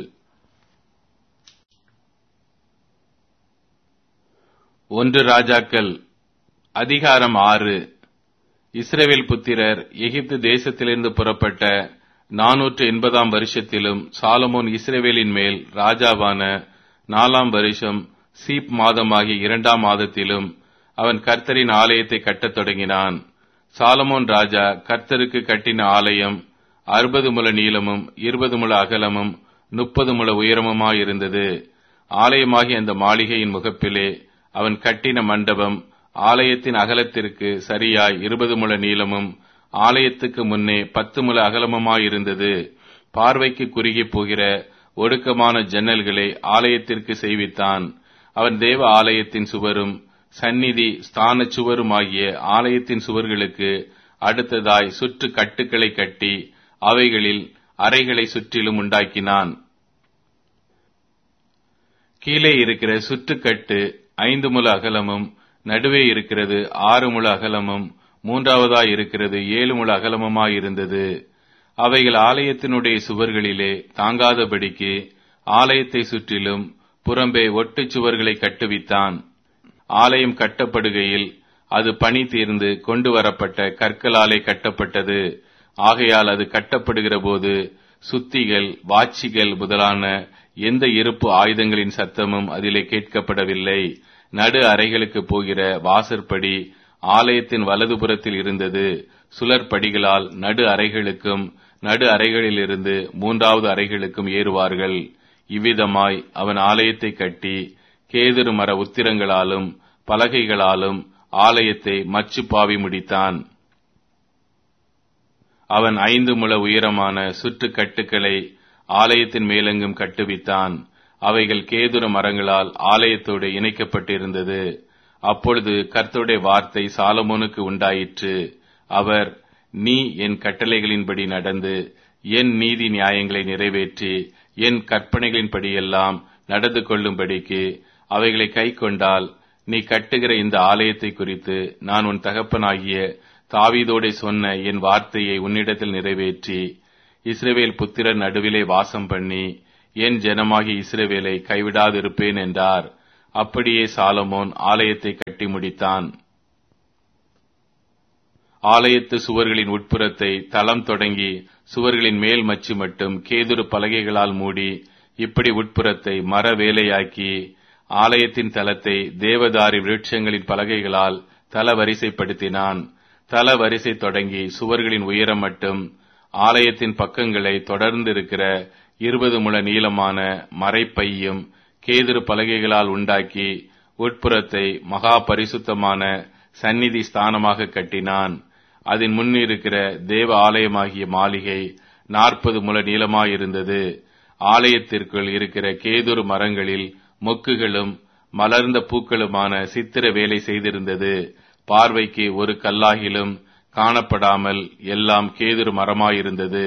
ஒன்று ராஜாக்கள் அதிகாரம் ஆறு இஸ்ரேவேல் புத்திரர் எகிப்து தேசத்திலிருந்து புறப்பட்ட நாநூற்று எண்பதாம் வருஷத்திலும் சாலமோன் இஸ்ரேவேலின் மேல் ராஜாவான நாலாம் வருஷம் சீப் மாதமாகிய இரண்டாம் மாதத்திலும் அவன் கர்த்தரின் ஆலயத்தை கட்டத் தொடங்கினான் சாலமோன் ராஜா கர்த்தருக்கு கட்டின ஆலயம் அறுபது முழ நீளமும் இருபது முழ அகலமும் முப்பது முழ உயரமுமாயிருந்தது ஆலயமாகிய அந்த மாளிகையின் முகப்பிலே அவன் கட்டின மண்டபம் ஆலயத்தின் அகலத்திற்கு சரியாய் இருபது முழ நீளமும் ஆலயத்துக்கு முன்னே பத்து முழ அகலமுமாயிருந்தது பார்வைக்கு குறுகி போகிற ஒடுக்கமான ஜன்னல்களை ஆலயத்திற்கு செய்வித்தான் அவன் தேவ ஆலயத்தின் சுவரும் சந்நிதி ஸ்தான சுவருமாகிய ஆலயத்தின் சுவர்களுக்கு அடுத்ததாய் சுற்று கட்டுக்களை கட்டி அவைகளில் அறைகளை சுற்றிலும் உண்டாக்கினான் கீழே இருக்கிற சுற்றுக்கட்டு ஐந்து முழ அகலமும் நடுவே இருக்கிறது ஆறு முழ அகலமும் மூன்றாவதாய் இருக்கிறது ஏழு முழ அகலமுமாயிருந்தது அவைகள் ஆலயத்தினுடைய சுவர்களிலே தாங்காதபடிக்கு ஆலயத்தை சுற்றிலும் புறம்பே ஒட்டுச் சுவர்களை கட்டுவித்தான் ஆலயம் கட்டப்படுகையில் அது பணி தீர்ந்து கொண்டு வரப்பட்ட கற்களாலே கட்டப்பட்டது ஆகையால் அது கட்டப்படுகிற போது சுத்திகள் வாட்சிகள் முதலான எந்த இருப்பு ஆயுதங்களின் சத்தமும் அதிலே கேட்கப்படவில்லை நடு அறைகளுக்கு போகிற வாசற்படி ஆலயத்தின் வலதுபுறத்தில் இருந்தது சுழற்படிகளால் நடு அறைகளுக்கும் நடு அறைகளிலிருந்து மூன்றாவது அறைகளுக்கும் ஏறுவார்கள் இவ்விதமாய் அவன் ஆலயத்தை கட்டி கேதுரு மர உத்திரங்களாலும் பலகைகளாலும் ஆலயத்தை மச்சு பாவி முடித்தான் அவன் ஐந்து முழ உயரமான சுற்று கட்டுக்களை ஆலயத்தின் மேலெங்கும் கட்டுவித்தான் அவைகள் கேதுர மரங்களால் ஆலயத்தோடு இணைக்கப்பட்டிருந்தது அப்பொழுது கர்த்தருடைய வார்த்தை சாலமோனுக்கு உண்டாயிற்று அவர் நீ என் கட்டளைகளின்படி நடந்து என் நீதி நியாயங்களை நிறைவேற்றி என் கற்பனைகளின்படியெல்லாம் நடந்து கொள்ளும்படிக்கு அவைகளை கை கொண்டால் நீ கட்டுகிற இந்த ஆலயத்தை குறித்து நான் உன் தகப்பனாகிய தாவீதோடே சொன்ன என் வார்த்தையை உன்னிடத்தில் நிறைவேற்றி இஸ்ரவேல் புத்திரர் நடுவிலே வாசம் பண்ணி என் ஜனமாகிய இஸ்ரவேலை கைவிடாதிருப்பேன் என்றார் அப்படியே சாலமோன் ஆலயத்தை கட்டி முடித்தான் ஆலயத்து சுவர்களின் உட்புறத்தை தளம் தொடங்கி சுவர்களின் மேல் மச்சு மட்டும் கேதுரு பலகைகளால் மூடி இப்படி உட்புறத்தை மர வேலையாக்கி ஆலயத்தின் தலத்தை தேவதாரி விருட்சங்களின் பலகைகளால் தல வரிசைப்படுத்தினான் தல வரிசை தொடங்கி சுவர்களின் உயரம் மட்டும் ஆலயத்தின் பக்கங்களை தொடர்ந்து இருக்கிற இருபது முழ நீளமான மறைப்பையும் கேதுரு பலகைகளால் உண்டாக்கி உட்புறத்தை மகா பரிசுத்தமான சந்நிதி ஸ்தானமாக கட்டினான் அதன் முன்னிருக்கிற தேவ ஆலயமாகிய மாளிகை நாற்பது முழ நீளமாயிருந்தது ஆலயத்திற்குள் இருக்கிற கேதுரு மரங்களில் மொக்குகளும் மலர்ந்த பூக்களுமான சித்திர வேலை செய்திருந்தது பார்வைக்கு ஒரு கல்லாகிலும் காணப்படாமல் எல்லாம் கேதுரு மரமாயிருந்தது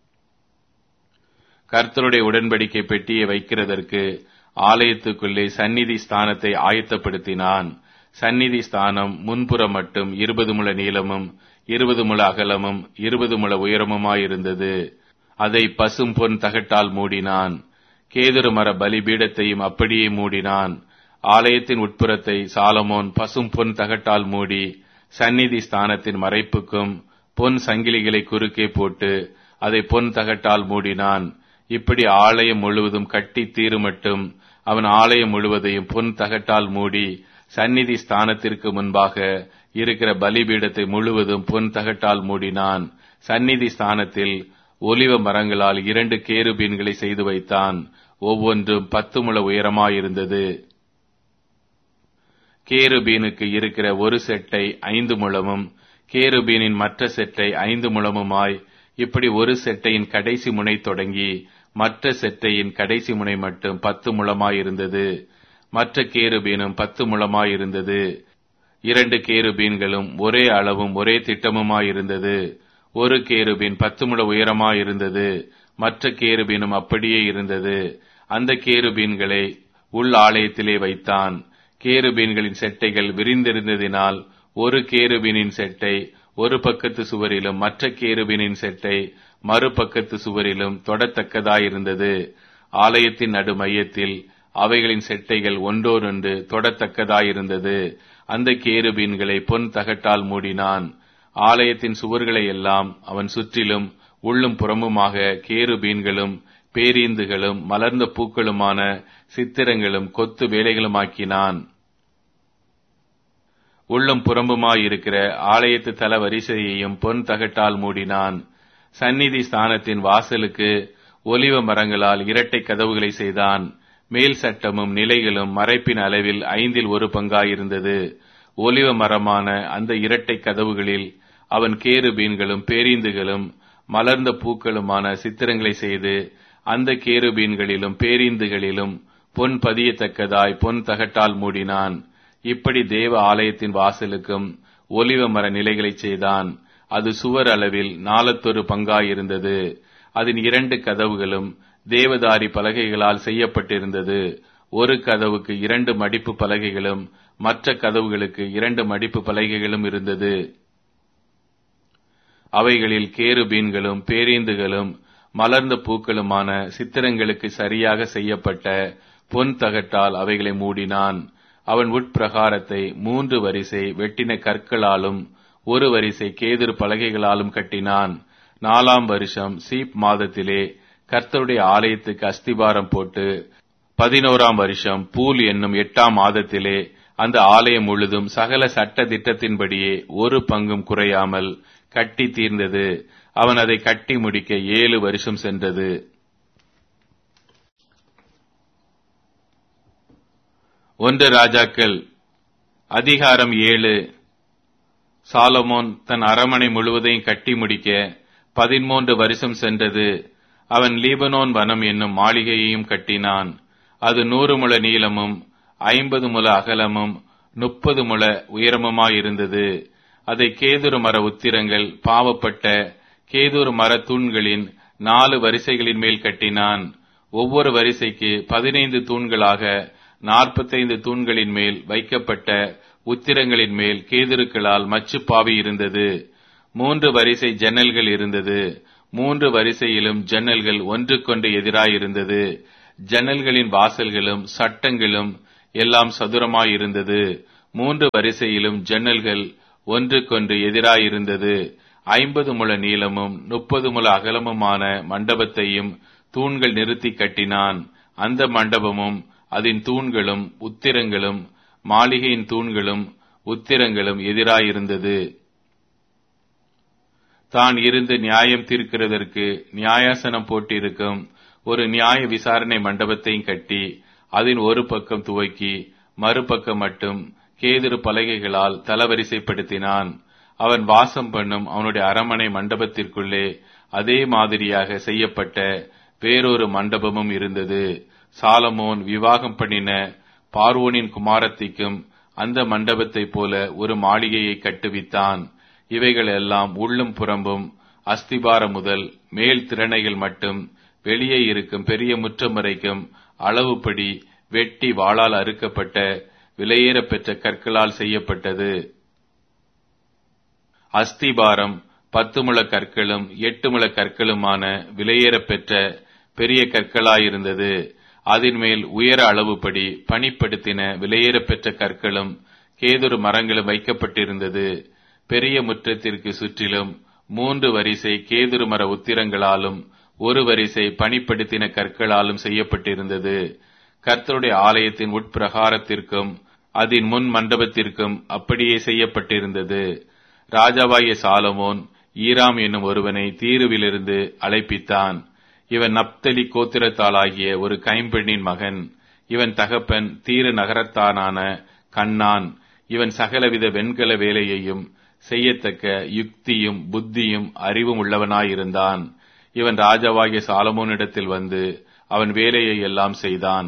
கர்த்தருடைய உடன்படிக்கை பெட்டியை வைக்கிறதற்கு ஆலயத்துக்குள்ளே சந்நிதி ஸ்தானத்தை ஆயத்தப்படுத்தினான் சந்நிதி ஸ்தானம் முன்புறம் மட்டும் இருபது முழ நீளமும் இருபது முழ அகலமும் இருபது முழ உயரமுமாயிருந்தது அதை பசும் பொன் தகட்டால் மூடினான் கேதுரு மர பலிபீடத்தையும் அப்படியே மூடினான் ஆலயத்தின் உட்புறத்தை சாலமோன் பசும் பொன் தகட்டால் மூடி சந்நிதி ஸ்தானத்தின் மறைப்புக்கும் பொன் சங்கிலிகளை குறுக்கே போட்டு அதை பொன் தகட்டால் மூடினான் இப்படி ஆலயம் முழுவதும் கட்டி தீருமட்டும் அவன் ஆலயம் முழுவதையும் பொன் தகட்டால் மூடி சந்நிதி ஸ்தானத்திற்கு முன்பாக இருக்கிற பலிபீடத்தை முழுவதும் பொன் தகட்டால் மூடினான் சந்நிதி ஸ்தானத்தில் ஒலிவ மரங்களால் இரண்டு கேருபீன்களை செய்து வைத்தான் ஒவ்வொன்றும் பத்து முழ உயரமாயிருந்தது கேருபீனுக்கு இருக்கிற ஒரு செட்டை ஐந்து முழமும் கேருபீனின் மற்ற செட்டை ஐந்து முழமுமாய் இப்படி ஒரு செட்டையின் கடைசி முனை தொடங்கி மற்ற செட்டையின் கடைசி முனை மட்டும் பத்து முழமாயிருந்தது மற்ற கேருபீனும் பத்து முழமாயிருந்தது இரண்டு கேருபீன்களும் ஒரே அளவும் ஒரே திட்டமுமாயிருந்தது ஒரு கேருபீன் பத்து முழ உயரமாயிருந்தது மற்ற கேருபீனும் அப்படியே இருந்தது அந்த கேருபீன்களை உள் ஆலயத்திலே வைத்தான் கேருபீன்களின் செட்டைகள் விரிந்திருந்ததினால் ஒரு கேருபீனின் செட்டை ஒரு பக்கத்து சுவரிலும் மற்ற கேருபீனின் செட்டை மறுபக்கத்து சுவரிலும் தொடத்தக்கதாயிருந்தது ஆலயத்தின் நடு மையத்தில் அவைகளின் செட்டைகள் ஒன்றோடொன்று தொடத்தக்கதாயிருந்தது அந்த கேருபீன்களை பொன் தகட்டால் மூடினான் ஆலயத்தின் சுவர்களை எல்லாம் அவன் சுற்றிலும் உள்ளும் புறமுமாக கேருபீன்களும் பேரீந்துகளும் மலர்ந்த பூக்களுமான சித்திரங்களும் கொத்து வேலைகளுமாக்கினான் உள்ளும் புறம்புமாயிருக்கிற ஆலயத்து தல வரிசையையும் பொன் தகட்டால் மூடினான் சந்நிதி ஸ்தானத்தின் வாசலுக்கு ஒலிவ மரங்களால் இரட்டை கதவுகளை செய்தான் மேல் சட்டமும் நிலைகளும் மறைப்பின் அளவில் ஐந்தில் ஒரு பங்காயிருந்தது ஒலிவ மரமான அந்த இரட்டை கதவுகளில் அவன் கேருபீன்களும் பேரீந்துகளும் மலர்ந்த பூக்களுமான சித்திரங்களை செய்து அந்த கேருபீன்களிலும் பேரீந்துகளிலும் பொன் பதியத்தக்கதாய் பொன் தகட்டால் மூடினான் இப்படி தேவ ஆலயத்தின் வாசலுக்கும் ஒலிவ மர நிலைகளை செய்தான் அது சுவர் அளவில் நாலத்தொரு பங்காயிருந்தது அதன் இரண்டு கதவுகளும் தேவதாரி பலகைகளால் செய்யப்பட்டிருந்தது ஒரு கதவுக்கு இரண்டு மடிப்பு பலகைகளும் மற்ற கதவுகளுக்கு இரண்டு மடிப்பு பலகைகளும் இருந்தது அவைகளில் கேருபீன்களும் பேரீந்துகளும் மலர்ந்த பூக்களுமான சித்திரங்களுக்கு சரியாக செய்யப்பட்ட பொன் தகட்டால் அவைகளை மூடினான் அவன் உட்பிரகாரத்தை மூன்று வரிசை வெட்டின கற்களாலும் ஒரு வரிசை கேதுரு பலகைகளாலும் கட்டினான் நாலாம் வருஷம் சீப் மாதத்திலே கர்த்தருடைய ஆலயத்துக்கு அஸ்திபாரம் போட்டு பதினோராம் வருஷம் பூல் என்னும் எட்டாம் மாதத்திலே அந்த ஆலயம் முழுதும் சகல சட்ட திட்டத்தின்படியே ஒரு பங்கும் குறையாமல் கட்டி தீர்ந்தது அவன் அதை கட்டி முடிக்க ஏழு வருஷம் சென்றது ஒன்று ராஜாக்கள் அதிகாரம் ஏழு சாலமோன் தன் அரமனை முழுவதையும் கட்டி முடிக்க பதிமூன்று வருஷம் சென்றது அவன் லீபனோன் வனம் என்னும் மாளிகையையும் கட்டினான் அது நூறு முழ நீளமும் ஐம்பது முழ அகலமும் முப்பது முழ உயரமுமாயிருந்தது அதை கேதுரு மர உத்திரங்கள் பாவப்பட்ட கேதுரு மர தூண்களின் நாலு வரிசைகளின் மேல் கட்டினான் ஒவ்வொரு வரிசைக்கு பதினைந்து தூண்களாக நாற்பத்தைந்து தூண்களின் மேல் வைக்கப்பட்ட உத்திரங்களின் மேல் கேதுருக்களால் மச்சுப்பாவி இருந்தது மூன்று வரிசை ஜன்னல்கள் இருந்தது மூன்று வரிசையிலும் ஜன்னல்கள் ஒன்றுக்கொன்று எதிராயிருந்தது ஜன்னல்களின் வாசல்களும் சட்டங்களும் எல்லாம் சதுரமாயிருந்தது மூன்று வரிசையிலும் ஜன்னல்கள் ஒன்றுக்கொன்று எதிராயிருந்தது ஐம்பது முழ நீளமும் முப்பது முழ அகலமுமான மண்டபத்தையும் தூண்கள் நிறுத்தி கட்டினான் அந்த மண்டபமும் அதன் தூண்களும் உத்திரங்களும் மாளிகையின் தூண்களும் உத்திரங்களும் எதிராயிருந்தது தான் இருந்து நியாயம் தீர்க்கிறதற்கு நியாயாசனம் போட்டிருக்கும் ஒரு நியாய விசாரணை மண்டபத்தையும் கட்டி அதன் ஒரு பக்கம் துவக்கி மறுபக்கம் மட்டும் கேதுரு பலகைகளால் தலவரிசைப்படுத்தினான் அவன் வாசம் பண்ணும் அவனுடைய அரமனை மண்டபத்திற்குள்ளே அதே மாதிரியாக செய்யப்பட்ட வேறொரு மண்டபமும் இருந்தது சாலமோன் விவாகம் பண்ணின பார்வோனின் குமாரத்திக்கும் அந்த மண்டபத்தைப் போல ஒரு மாளிகையை கட்டுவித்தான் இவைகள் எல்லாம் உள்ளும் புறம்பும் அஸ்திபாரம் முதல் மேல் திறனைகள் மட்டும் வெளியே இருக்கும் பெரிய முற்றம் வரைக்கும் அளவுப்படி வெட்டி வாளால் அறுக்கப்பட்ட விலையேறப் பெற்ற கற்களால் செய்யப்பட்டது அஸ்திபாரம் பத்து முழ கற்களும் எட்டு முழ கற்களுமான விலையேறப் பெற்ற பெரிய கற்களாயிருந்தது அதன் மேல் உயர அளவுப்படி பணிப்படுத்தின விலையேறப் பெற்ற கற்களும் கேதுரு மரங்களும் வைக்கப்பட்டிருந்தது பெரிய முற்றத்திற்கு சுற்றிலும் மூன்று வரிசை கேதுரு மர உத்திரங்களாலும் ஒரு வரிசை பணிப்படுத்தின கற்களாலும் செய்யப்பட்டிருந்தது கர்த்தருடைய ஆலயத்தின் உட்பிரகாரத்திற்கும் அதன் முன் மண்டபத்திற்கும் அப்படியே செய்யப்பட்டிருந்தது ராஜாவாகிய சாலமோன் ஈராம் என்னும் ஒருவனை தீருவிலிருந்து அழைப்பித்தான் இவன் நப்தலி கோத்திரத்தாளாகிய ஒரு கைம்பெண்ணின் மகன் இவன் தகப்பன் தீரு நகரத்தானான கண்ணான் இவன் சகலவித வெண்கல வேலையையும் செய்யத்தக்க யுக்தியும் புத்தியும் அறிவும் உள்ளவனாயிருந்தான் இவன் ராஜாவாகிய சாலமோனிடத்தில் வந்து அவன் வேலையை எல்லாம் செய்தான்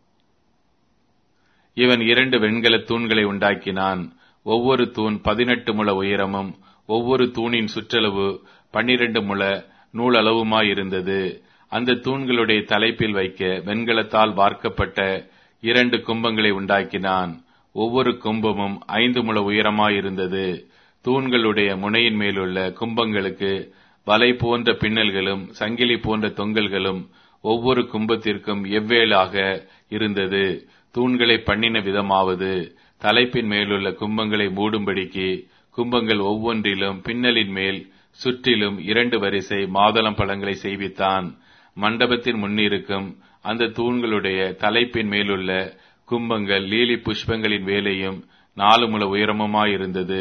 இவன் இரண்டு வெண்கல தூண்களை உண்டாக்கினான் ஒவ்வொரு தூண் பதினெட்டு முழ உயரமும் ஒவ்வொரு தூணின் சுற்றளவு பன்னிரண்டு முழ நூலளவுமாயிருந்தது அந்த தூண்களுடைய தலைப்பில் வைக்க வெண்கலத்தால் வார்க்கப்பட்ட இரண்டு கும்பங்களை உண்டாக்கினான் ஒவ்வொரு கும்பமும் ஐந்து முழ உயரமாயிருந்தது தூண்களுடைய முனையின் மேலுள்ள கும்பங்களுக்கு வலை போன்ற பின்னல்களும் சங்கிலி போன்ற தொங்கல்களும் ஒவ்வொரு கும்பத்திற்கும் எவ்வேளாக இருந்தது தூண்களை பண்ணின விதமாவது தலைப்பின் மேலுள்ள கும்பங்களை மூடும்படிக்கு கும்பங்கள் ஒவ்வொன்றிலும் பின்னலின் மேல் சுற்றிலும் இரண்டு வரிசை மாதளம் பழங்களை செய்வித்தான் மண்டபத்தின் முன்னிருக்கும் அந்த தூண்களுடைய தலைப்பின் மேலுள்ள கும்பங்கள் லீலி புஷ்பங்களின் வேலையும் நாலு முழ உயரமுமாயிருந்தது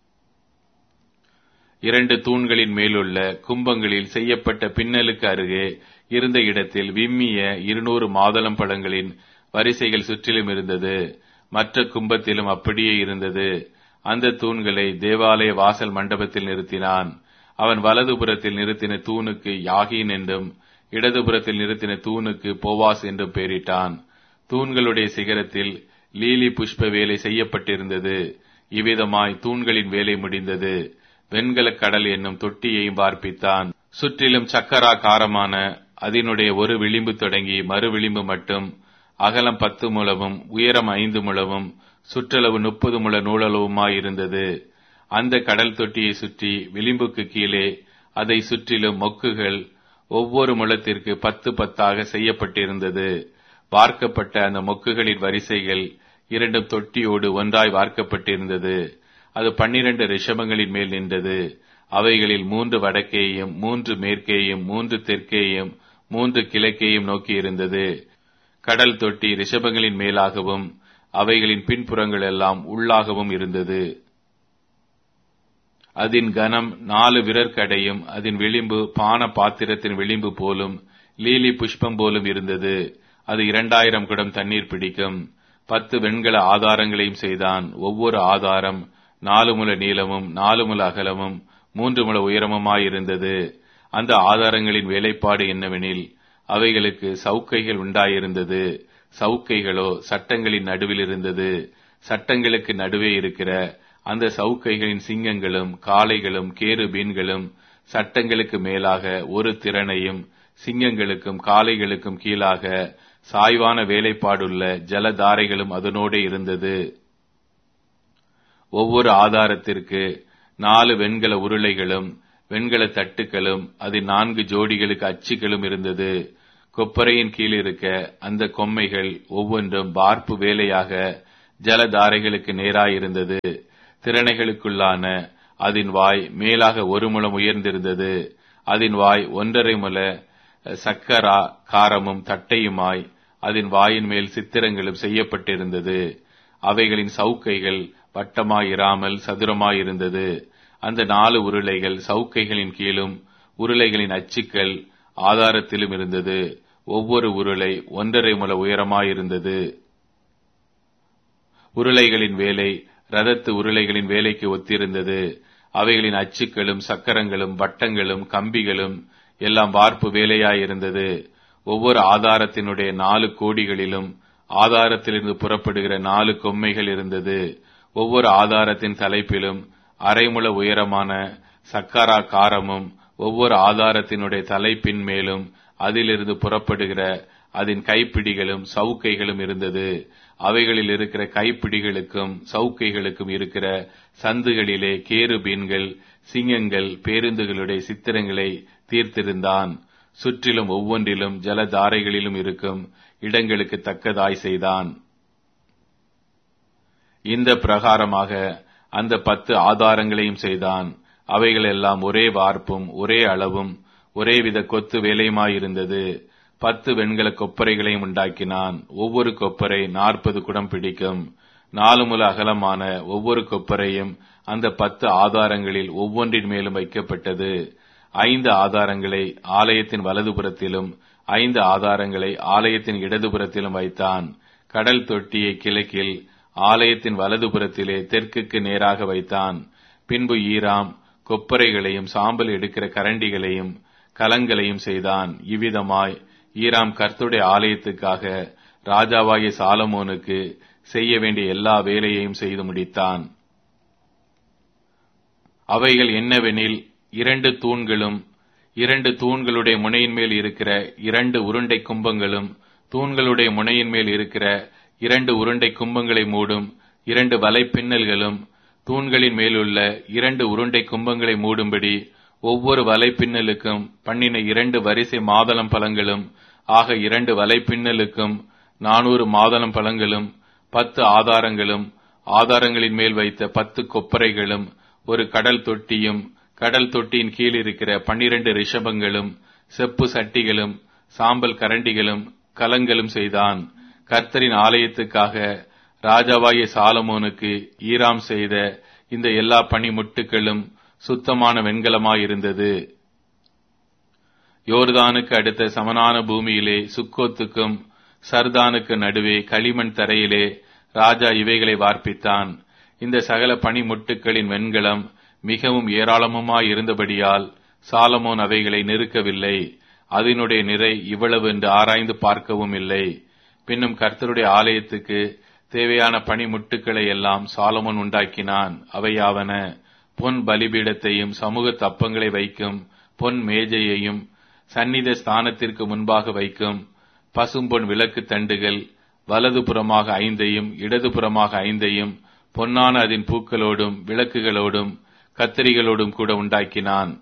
இரண்டு தூண்களின் மேலுள்ள கும்பங்களில் செய்யப்பட்ட பின்னலுக்கு அருகே இருந்த இடத்தில் விம்மிய இருநூறு மாதளம் பழங்களின் வரிசைகள் சுற்றிலும் இருந்தது மற்ற கும்பத்திலும் அப்படியே இருந்தது அந்த தூண்களை தேவாலய வாசல் மண்டபத்தில் நிறுத்தினான் அவன் வலதுபுறத்தில் நிறுத்தின தூணுக்கு யாகின் என்றும் இடதுபுறத்தில் நிறுத்தின தூணுக்கு போவாஸ் என்றும் பெயரிட்டான் தூண்களுடைய சிகரத்தில் லீலி புஷ்ப வேலை செய்யப்பட்டிருந்தது இவ்விதமாய் தூண்களின் வேலை முடிந்தது வெண்கல கடல் என்னும் தொட்டியையும் பார்ப்பித்தான் சுற்றிலும் சக்கராகாரமான அதனுடைய ஒரு விளிம்பு தொடங்கி மறு விளிம்பு மட்டும் அகலம் பத்து முழவும் உயரம் ஐந்து முழவும் சுற்றளவு முப்பது முழ நூலளவுமாயிருந்தது அந்த கடல் தொட்டியை சுற்றி விளிம்புக்கு கீழே அதை சுற்றிலும் மொக்குகள் ஒவ்வொரு முழத்திற்கு பத்து பத்தாக செய்யப்பட்டிருந்தது வார்க்கப்பட்ட அந்த மொக்குகளின் வரிசைகள் இரண்டும் தொட்டியோடு ஒன்றாய் வார்க்கப்பட்டிருந்தது அது பன்னிரண்டு ரிஷபங்களின் மேல் நின்றது அவைகளில் மூன்று வடக்கேயும் மூன்று மேற்கேயும் மூன்று தெற்கேயும் மூன்று கிழக்கேயும் நோக்கி இருந்தது கடல் தொட்டி ரிஷபங்களின் மேலாகவும் அவைகளின் பின்புறங்கள் எல்லாம் உள்ளாகவும் இருந்தது அதன் கனம் நாலு விரற்கடையும் அதன் விளிம்பு பான பாத்திரத்தின் விளிம்பு போலும் லீலி புஷ்பம் போலும் இருந்தது அது இரண்டாயிரம் குடம் தண்ணீர் பிடிக்கும் பத்து வெண்கல ஆதாரங்களையும் செய்தான் ஒவ்வொரு ஆதாரம் நாலு முல நீளமும் நாலு முல அகலமும் மூன்று முல உயரமுமாயிருந்தது அந்த ஆதாரங்களின் வேலைப்பாடு என்னவெனில் அவைகளுக்கு சவுக்கைகள் உண்டாயிருந்தது சவுக்கைகளோ சட்டங்களின் நடுவில் இருந்தது சட்டங்களுக்கு நடுவே இருக்கிற அந்த சவுக்கைகளின் சிங்கங்களும் காளைகளும் கேருபீன்களும் சட்டங்களுக்கு மேலாக ஒரு திறனையும் சிங்கங்களுக்கும் காளைகளுக்கும் கீழாக சாய்வான வேலைப்பாடுள்ள ஜலதாரைகளும் அதனோடு இருந்தது ஒவ்வொரு ஆதாரத்திற்கு நாலு வெண்கல உருளைகளும் வெண்கல தட்டுகளும் அது நான்கு ஜோடிகளுக்கு அச்சுகளும் இருந்தது கொப்பரையின் கீழ் இருக்க அந்த கொம்மைகள் ஒவ்வொன்றும் வார்ப்பு வேலையாக ஜலதாரைகளுக்கு நேராயிருந்தது திறனைகளுக்குள்ளான அதன் வாய் மேலாக ஒரு முழம் உயர்ந்திருந்தது அதன் வாய் ஒன்றரை முல சக்கரா காரமும் தட்டையுமாய் அதன் வாயின் மேல் சித்திரங்களும் செய்யப்பட்டிருந்தது அவைகளின் சவுக்கைகள் வட்டமாயிராமல் சதுரமாயிருந்தது அந்த நாலு உருளைகள் சவுக்கைகளின் கீழும் உருளைகளின் அச்சுக்கள் ஆதாரத்திலும் இருந்தது ஒவ்வொரு உருளை ஒன்றரை முல உயரமாயிருந்தது உருளைகளின் வேலை ரதத்து உருளைகளின் வேலைக்கு ஒத்திருந்தது அவைகளின் அச்சுக்களும் சக்கரங்களும் வட்டங்களும் கம்பிகளும் எல்லாம் வார்ப்பு வேலையாயிருந்தது ஒவ்வொரு ஆதாரத்தினுடைய நாலு கோடிகளிலும் ஆதாரத்திலிருந்து புறப்படுகிற நாலு கொம்மைகள் இருந்தது ஒவ்வொரு ஆதாரத்தின் தலைப்பிலும் அரைமுள உயரமான சக்கரா காரமும் ஒவ்வொரு ஆதாரத்தினுடைய தலைப்பின் மேலும் அதிலிருந்து புறப்படுகிற அதன் கைப்பிடிகளும் சவுக்கைகளும் இருந்தது அவைகளில் இருக்கிற கைப்பிடிகளுக்கும் சவுக்கைகளுக்கும் இருக்கிற சந்துகளிலே கேருபீன்கள் சிங்கங்கள் பேருந்துகளுடைய சித்திரங்களை தீர்த்திருந்தான் சுற்றிலும் ஒவ்வொன்றிலும் ஜலதாரைகளிலும் இருக்கும் இடங்களுக்கு தக்கதாய் செய்தான் இந்த பிரகாரமாக அந்த பத்து ஆதாரங்களையும் செய்தான் அவைகள் எல்லாம் ஒரே வார்ப்பும் ஒரே அளவும் ஒரே வித கொத்து வேலையுமாயிருந்தது பத்து வெண்கல கொப்பரைகளையும் உண்டாக்கினான் ஒவ்வொரு கொப்பரை நாற்பது குடம் பிடிக்கும் நாலு முல அகலமான ஒவ்வொரு கொப்பரையும் அந்த பத்து ஆதாரங்களில் ஒவ்வொன்றின் மேலும் வைக்கப்பட்டது ஐந்து ஆதாரங்களை ஆலயத்தின் வலதுபுறத்திலும் ஐந்து ஆதாரங்களை ஆலயத்தின் இடதுபுறத்திலும் வைத்தான் கடல் தொட்டியை கிழக்கில் ஆலயத்தின் வலதுபுறத்திலே தெற்குக்கு நேராக வைத்தான் பின்பு ஈராம் கொப்பரைகளையும் சாம்பல் எடுக்கிற கரண்டிகளையும் கலங்களையும் செய்தான் இவ்விதமாய் ஈராம் கர்த்துடைய ஆலயத்துக்காக ராஜாவாகிய சாலமோனுக்கு செய்ய வேண்டிய எல்லா வேலையையும் செய்து முடித்தான் அவைகள் என்னவெனில் இரண்டு தூண்களும் இரண்டு தூண்களுடைய முனையின் மேல் இருக்கிற இரண்டு உருண்டை கும்பங்களும் தூண்களுடைய முனையின் மேல் இருக்கிற இரண்டு உருண்டை கும்பங்களை மூடும் இரண்டு வலை பின்னல்களும் தூண்களின் மேலுள்ள இரண்டு உருண்டை கும்பங்களை மூடும்படி ஒவ்வொரு வலை பின்னலுக்கும் பண்ணின இரண்டு வரிசை மாதளம் பழங்களும் ஆக இரண்டு வலை பின்னலுக்கும் நானூறு மாதளம் பழங்களும் பத்து ஆதாரங்களும் ஆதாரங்களின் மேல் வைத்த பத்து கொப்பரைகளும் ஒரு கடல் தொட்டியும் கடல் தொட்டியின் கீழ் இருக்கிற பன்னிரண்டு ரிஷபங்களும் செப்பு சட்டிகளும் சாம்பல் கரண்டிகளும் கலங்களும் செய்தான் கர்த்தரின் ஆலயத்துக்காக ராஜாவாகிய சாலமோனுக்கு ஈராம் செய்த இந்த எல்லா பனிமுட்டுகளும் சுத்தமான வெண்கலமாயிருந்தது யோர்தானுக்கு அடுத்த சமனான பூமியிலே சுக்கோத்துக்கும் சர்தானுக்கு நடுவே களிமண் தரையிலே ராஜா இவைகளை வார்ப்பித்தான் இந்த சகல பனிமுட்டுக்களின் வெண்கலம் மிகவும் ஏராளமுமாய் இருந்தபடியால் சாலமோன் அவைகளை நிறுக்கவில்லை அதனுடைய நிறை இவ்வளவு என்று ஆராய்ந்து பார்க்கவும் இல்லை பின்னும் கர்த்தருடைய ஆலயத்துக்கு தேவையான பனிமுட்டுக்களை எல்லாம் சாலமோன் உண்டாக்கினான் அவையாவன பொன் பலிபீடத்தையும் சமூக தப்பங்களை வைக்கும் பொன் மேஜையையும் சந்நித ஸ்தானத்திற்கு முன்பாக வைக்கும் பசும்பொன் விளக்கு தண்டுகள் வலதுபுறமாக ஐந்தையும் இடதுபுறமாக ஐந்தையும் பொன்னான அதன் பூக்களோடும் விளக்குகளோடும் கத்திரிகளோடும் கூட உண்டாக்கினான்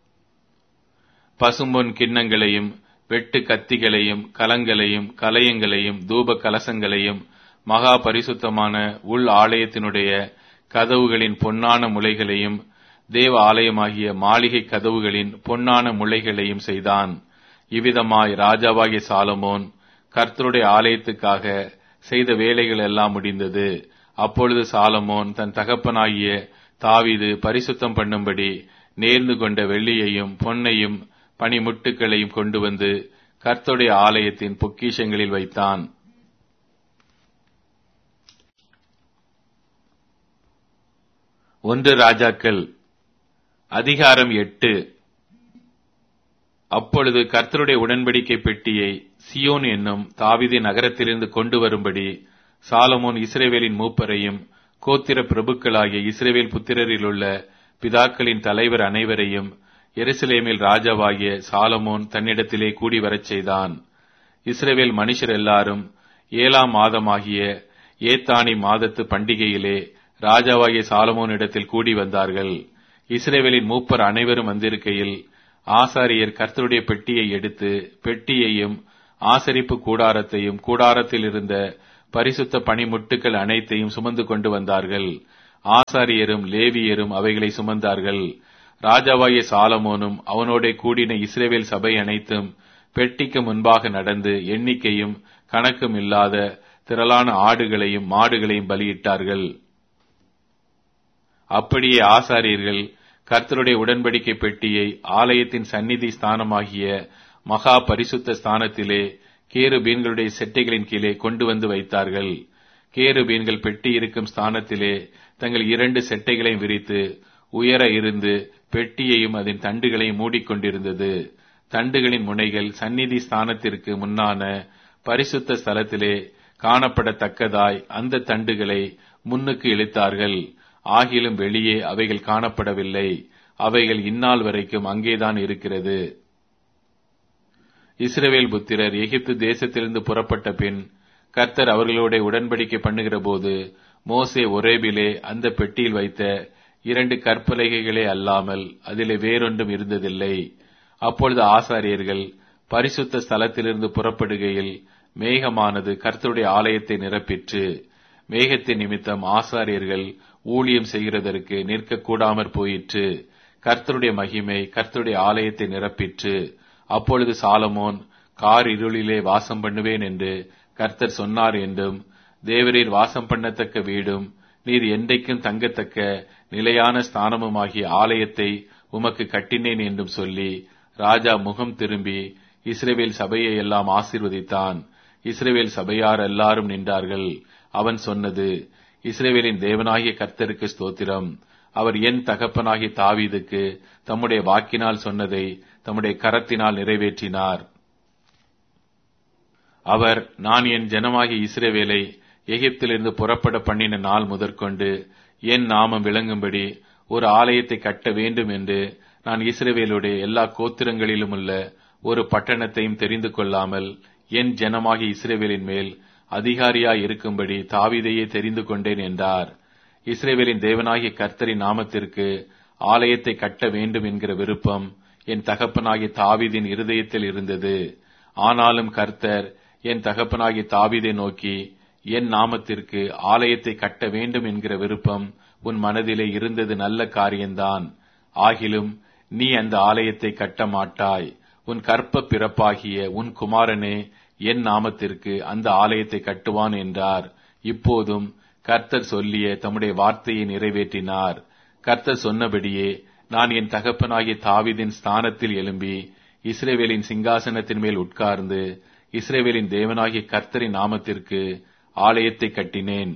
பசும்பொன் கிண்ணங்களையும் வெட்டு கத்திகளையும் கலங்களையும் கலயங்களையும் தூப கலசங்களையும் மகா பரிசுத்தமான உள் ஆலயத்தினுடைய கதவுகளின் பொன்னான முளைகளையும் தேவ ஆலயமாகிய மாளிகை கதவுகளின் பொன்னான முளைகளையும் செய்தான் இவ்விதமாய் ராஜாவாகிய சாலமோன் கர்த்தருடைய ஆலயத்துக்காக செய்த வேலைகள் எல்லாம் முடிந்தது அப்பொழுது சாலமோன் தன் தகப்பனாகிய தாவீது பரிசுத்தம் பண்ணும்படி நேர்ந்து கொண்ட வெள்ளியையும் பொன்னையும் பனிமுட்டுக்களையும் கொண்டு வந்து கர்த்தருடைய ஆலயத்தின் பொக்கிஷங்களில் வைத்தான் ஒன்று ராஜாக்கள் அதிகாரம் எட்டு அப்பொழுது கர்த்தருடைய உடன்படிக்கை பெட்டியை சியோன் என்னும் தாவிதி நகரத்திலிருந்து கொண்டு வரும்படி சாலமோன் இஸ்ரேவேலின் மூப்பரையும் கோத்திர பிரபுக்களாகிய இஸ்ரேவேல் புத்திரரில் உள்ள பிதாக்களின் தலைவர் அனைவரையும் எருசலேமில் ராஜாவாகிய சாலமோன் தன்னிடத்திலே கூடி வரச் செய்தான் இஸ்ரேவேல் மனுஷர் எல்லாரும் ஏழாம் மாதமாகிய ஏத்தானி மாதத்து பண்டிகையிலே ராஜாவாகிய சாலமோனிடத்தில் கூடி வந்தார்கள் இஸ்ரேவேலின் மூப்பர் அனைவரும் வந்திருக்கையில் ஆசாரியர் கர்த்தருடைய பெட்டியை எடுத்து பெட்டியையும் ஆசரிப்பு கூடாரத்தையும் கூடாரத்தில் இருந்த பரிசுத்த பணிமுட்டுக்கள் அனைத்தையும் சுமந்து கொண்டு வந்தார்கள் ஆசாரியரும் லேவியரும் அவைகளை சுமந்தார்கள் ராஜாவாகிய சாலமோனும் அவனோட கூடின இஸ்ரேவேல் சபை அனைத்தும் பெட்டிக்கு முன்பாக நடந்து எண்ணிக்கையும் கணக்கும் இல்லாத திரளான ஆடுகளையும் மாடுகளையும் பலியிட்டார்கள் அப்படியே ஆசாரியர்கள் கர்த்தருடைய உடன்படிக்கை பெட்டியை ஆலயத்தின் சந்நிதி ஸ்தானமாகிய மகா பரிசுத்த ஸ்தானத்திலே கேருபீன்களுடைய செட்டைகளின் கீழே கொண்டு வந்து வைத்தார்கள் கேருபீன்கள் பெட்டி இருக்கும் ஸ்தானத்திலே தங்கள் இரண்டு செட்டைகளையும் விரித்து உயர இருந்து பெட்டியையும் அதன் தண்டுகளையும் மூடிக்கொண்டிருந்தது தண்டுகளின் முனைகள் சந்நிதி ஸ்தானத்திற்கு முன்னான பரிசுத்த ஸ்தலத்திலே காணப்படத்தக்கதாய் அந்த தண்டுகளை முன்னுக்கு இழுத்தார்கள் ஆகிலும் வெளியே அவைகள் காணப்படவில்லை அவைகள் இந்நாள் வரைக்கும் அங்கேதான் இருக்கிறது இஸ்ரவேல் புத்திரர் எகிப்து தேசத்திலிருந்து புறப்பட்ட பின் கர்த்தர் அவர்களோட உடன்படிக்கை பண்ணுகிற போது மோசே ஒரேபிலே அந்த பெட்டியில் வைத்த இரண்டு கற்பலகைகளே அல்லாமல் அதிலே வேறொன்றும் இருந்ததில்லை அப்பொழுது ஆசாரியர்கள் பரிசுத்த ஸ்தலத்திலிருந்து புறப்படுகையில் மேகமானது கர்த்தருடைய ஆலயத்தை நிரப்பிற்று மேகத்தின் நிமித்தம் ஆசாரியர்கள் ஊழியம் செய்கிறதற்கு நிற்கக்கூடாமற் போயிற்று கர்த்தருடைய மகிமை கர்த்தருடைய ஆலயத்தை நிரப்பிற்று அப்பொழுது சாலமோன் கார் இருளிலே வாசம் பண்ணுவேன் என்று கர்த்தர் சொன்னார் என்றும் தேவரீர் வாசம் பண்ணத்தக்க வீடும் நீர் என்றைக்கும் தங்கத்தக்க நிலையான ஸ்தானமுமாகிய ஆலயத்தை உமக்கு கட்டினேன் என்றும் சொல்லி ராஜா முகம் திரும்பி இஸ்ரேவேல் சபையை எல்லாம் ஆசீர்வதித்தான் இஸ்ரேவேல் சபையார் எல்லாரும் நின்றார்கள் அவன் சொன்னது இஸ்ரேவேலின் தேவனாகிய கர்த்தருக்கு ஸ்தோத்திரம் அவர் என் தகப்பனாகிய தாவீதுக்கு தம்முடைய வாக்கினால் சொன்னதை தம்முடைய கரத்தினால் நிறைவேற்றினார் அவர் நான் என் ஜனமாகிய இஸ்ரேவேலை எகிப்திலிருந்து புறப்பட பண்ணின நாள் முதற்கொண்டு என் நாமம் விளங்கும்படி ஒரு ஆலயத்தை கட்ட வேண்டும் என்று நான் இஸ்ரேவேலுடைய எல்லா கோத்திரங்களிலும் உள்ள ஒரு பட்டணத்தையும் தெரிந்து கொள்ளாமல் என் ஜனமாகிய இஸ்ரேவேலின் மேல் அதிகாரியாய் இருக்கும்படி தாவீதையே தெரிந்து கொண்டேன் என்றார் இஸ்ரேவேலின் தேவனாகிய கர்த்தரின் நாமத்திற்கு ஆலயத்தை கட்ட வேண்டும் என்கிற விருப்பம் என் தகப்பனாகிய தாவீதின் இருதயத்தில் இருந்தது ஆனாலும் கர்த்தர் என் தகப்பனாகிய தாவீதை நோக்கி என் நாமத்திற்கு ஆலயத்தை கட்ட வேண்டும் என்கிற விருப்பம் உன் மனதிலே இருந்தது நல்ல காரியம்தான் ஆகிலும் நீ அந்த ஆலயத்தை கட்ட மாட்டாய் உன் கற்ப பிறப்பாகிய உன் குமாரனே என் நாமத்திற்கு அந்த ஆலயத்தை கட்டுவான் என்றார் இப்போதும் கர்த்தர் சொல்லிய தம்முடைய வார்த்தையை நிறைவேற்றினார் கர்த்தர் சொன்னபடியே நான் என் தகப்பனாகிய தாவிதின் ஸ்தானத்தில் எழும்பி இஸ்ரேவேலின் சிங்காசனத்தின் மேல் உட்கார்ந்து இஸ்ரேவேலின் தேவனாகிய கர்த்தரின் நாமத்திற்கு ஆலயத்தை கட்டினேன்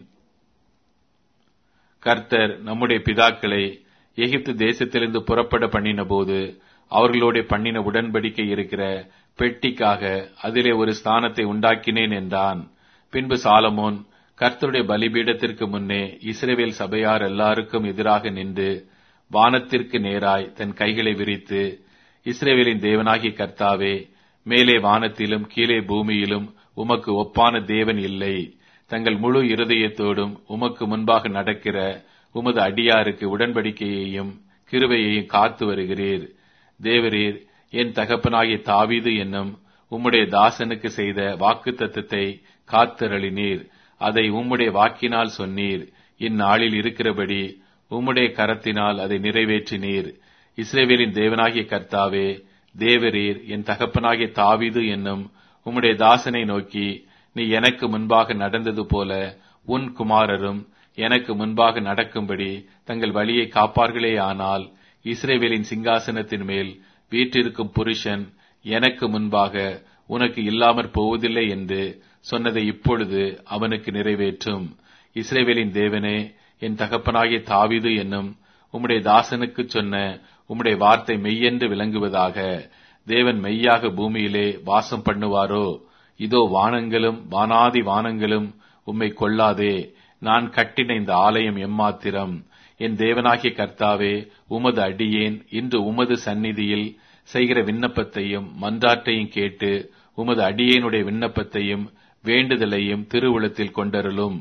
கர்த்தர் நம்முடைய பிதாக்களை எகிப்து தேசத்திலிருந்து புறப்பட பண்ணின போது அவர்களோட பண்ணின உடன்படிக்கை இருக்கிற பெட்டிக்காக அதிலே ஒரு ஸ்தானத்தை உண்டாக்கினேன் என்றான் பின்பு சாலமோன் கர்த்தருடைய பலிபீடத்திற்கு முன்னே இஸ்ரேவேல் சபையார் எல்லாருக்கும் எதிராக நின்று வானத்திற்கு நேராய் தன் கைகளை விரித்து இஸ்ரேவேலின் தேவனாகிய கர்த்தாவே மேலே வானத்திலும் கீழே பூமியிலும் உமக்கு ஒப்பான தேவன் இல்லை தங்கள் முழு இருதயத்தோடும் உமக்கு முன்பாக நடக்கிற உமது அடியாருக்கு உடன்படிக்கையையும் கிருபையையும் காத்து வருகிறீர் தேவரீர் என் தகப்பனாகிய தாவீது என்னும் உம்முடைய தாசனுக்கு செய்த வாக்கு தத்துவத்தை காத்தருளினீர் அதை உம்முடைய வாக்கினால் சொன்னீர் இந்நாளில் இருக்கிறபடி உம்முடைய கரத்தினால் அதை நிறைவேற்றினீர் இஸ்ரேவேலின் தேவனாகிய கர்த்தாவே தேவரீர் என் தகப்பனாகிய தாவீது என்னும் உம்முடைய தாசனை நோக்கி நீ எனக்கு முன்பாக நடந்தது போல உன் குமாரரும் எனக்கு முன்பாக நடக்கும்படி தங்கள் வழியை காப்பார்களே ஆனால் இஸ்ரேவேலின் சிங்காசனத்தின் மேல் வீற்றிருக்கும் புருஷன் எனக்கு முன்பாக உனக்கு இல்லாமற் போவதில்லை என்று சொன்னதை இப்பொழுது அவனுக்கு நிறைவேற்றும் இஸ்ரேவேலின் தேவனே என் தகப்பனாகிய தாவிது என்னும் உம்முடைய தாசனுக்கு சொன்ன உம்முடைய வார்த்தை மெய்யென்று விளங்குவதாக தேவன் மெய்யாக பூமியிலே வாசம் பண்ணுவாரோ இதோ வானங்களும் வானாதி வானங்களும் உம்மை கொள்ளாதே நான் கட்டின இந்த ஆலயம் எம்மாத்திரம் என் தேவனாகிய கர்த்தாவே உமது அடியேன் இன்று உமது சந்நிதியில் செய்கிற விண்ணப்பத்தையும் மன்றாட்டையும் கேட்டு உமது அடியேனுடைய விண்ணப்பத்தையும் வேண்டுதலையும் திருவுளத்தில் கொண்டருளும்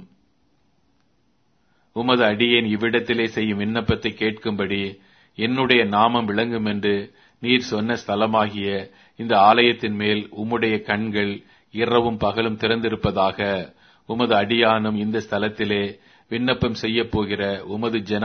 உமது அடியேன் இவ்விடத்திலே செய்யும் விண்ணப்பத்தை கேட்கும்படி என்னுடைய நாமம் விளங்கும் என்று நீர் சொன்ன ஸ்தலமாகிய இந்த ஆலயத்தின் மேல் உம்முடைய கண்கள் இரவும் பகலும் திறந்திருப்பதாக உமது அடியானும் இந்த ஸ்தலத்திலே விண்ணப்பம் செய்யப் போகிற உமது ஜனம்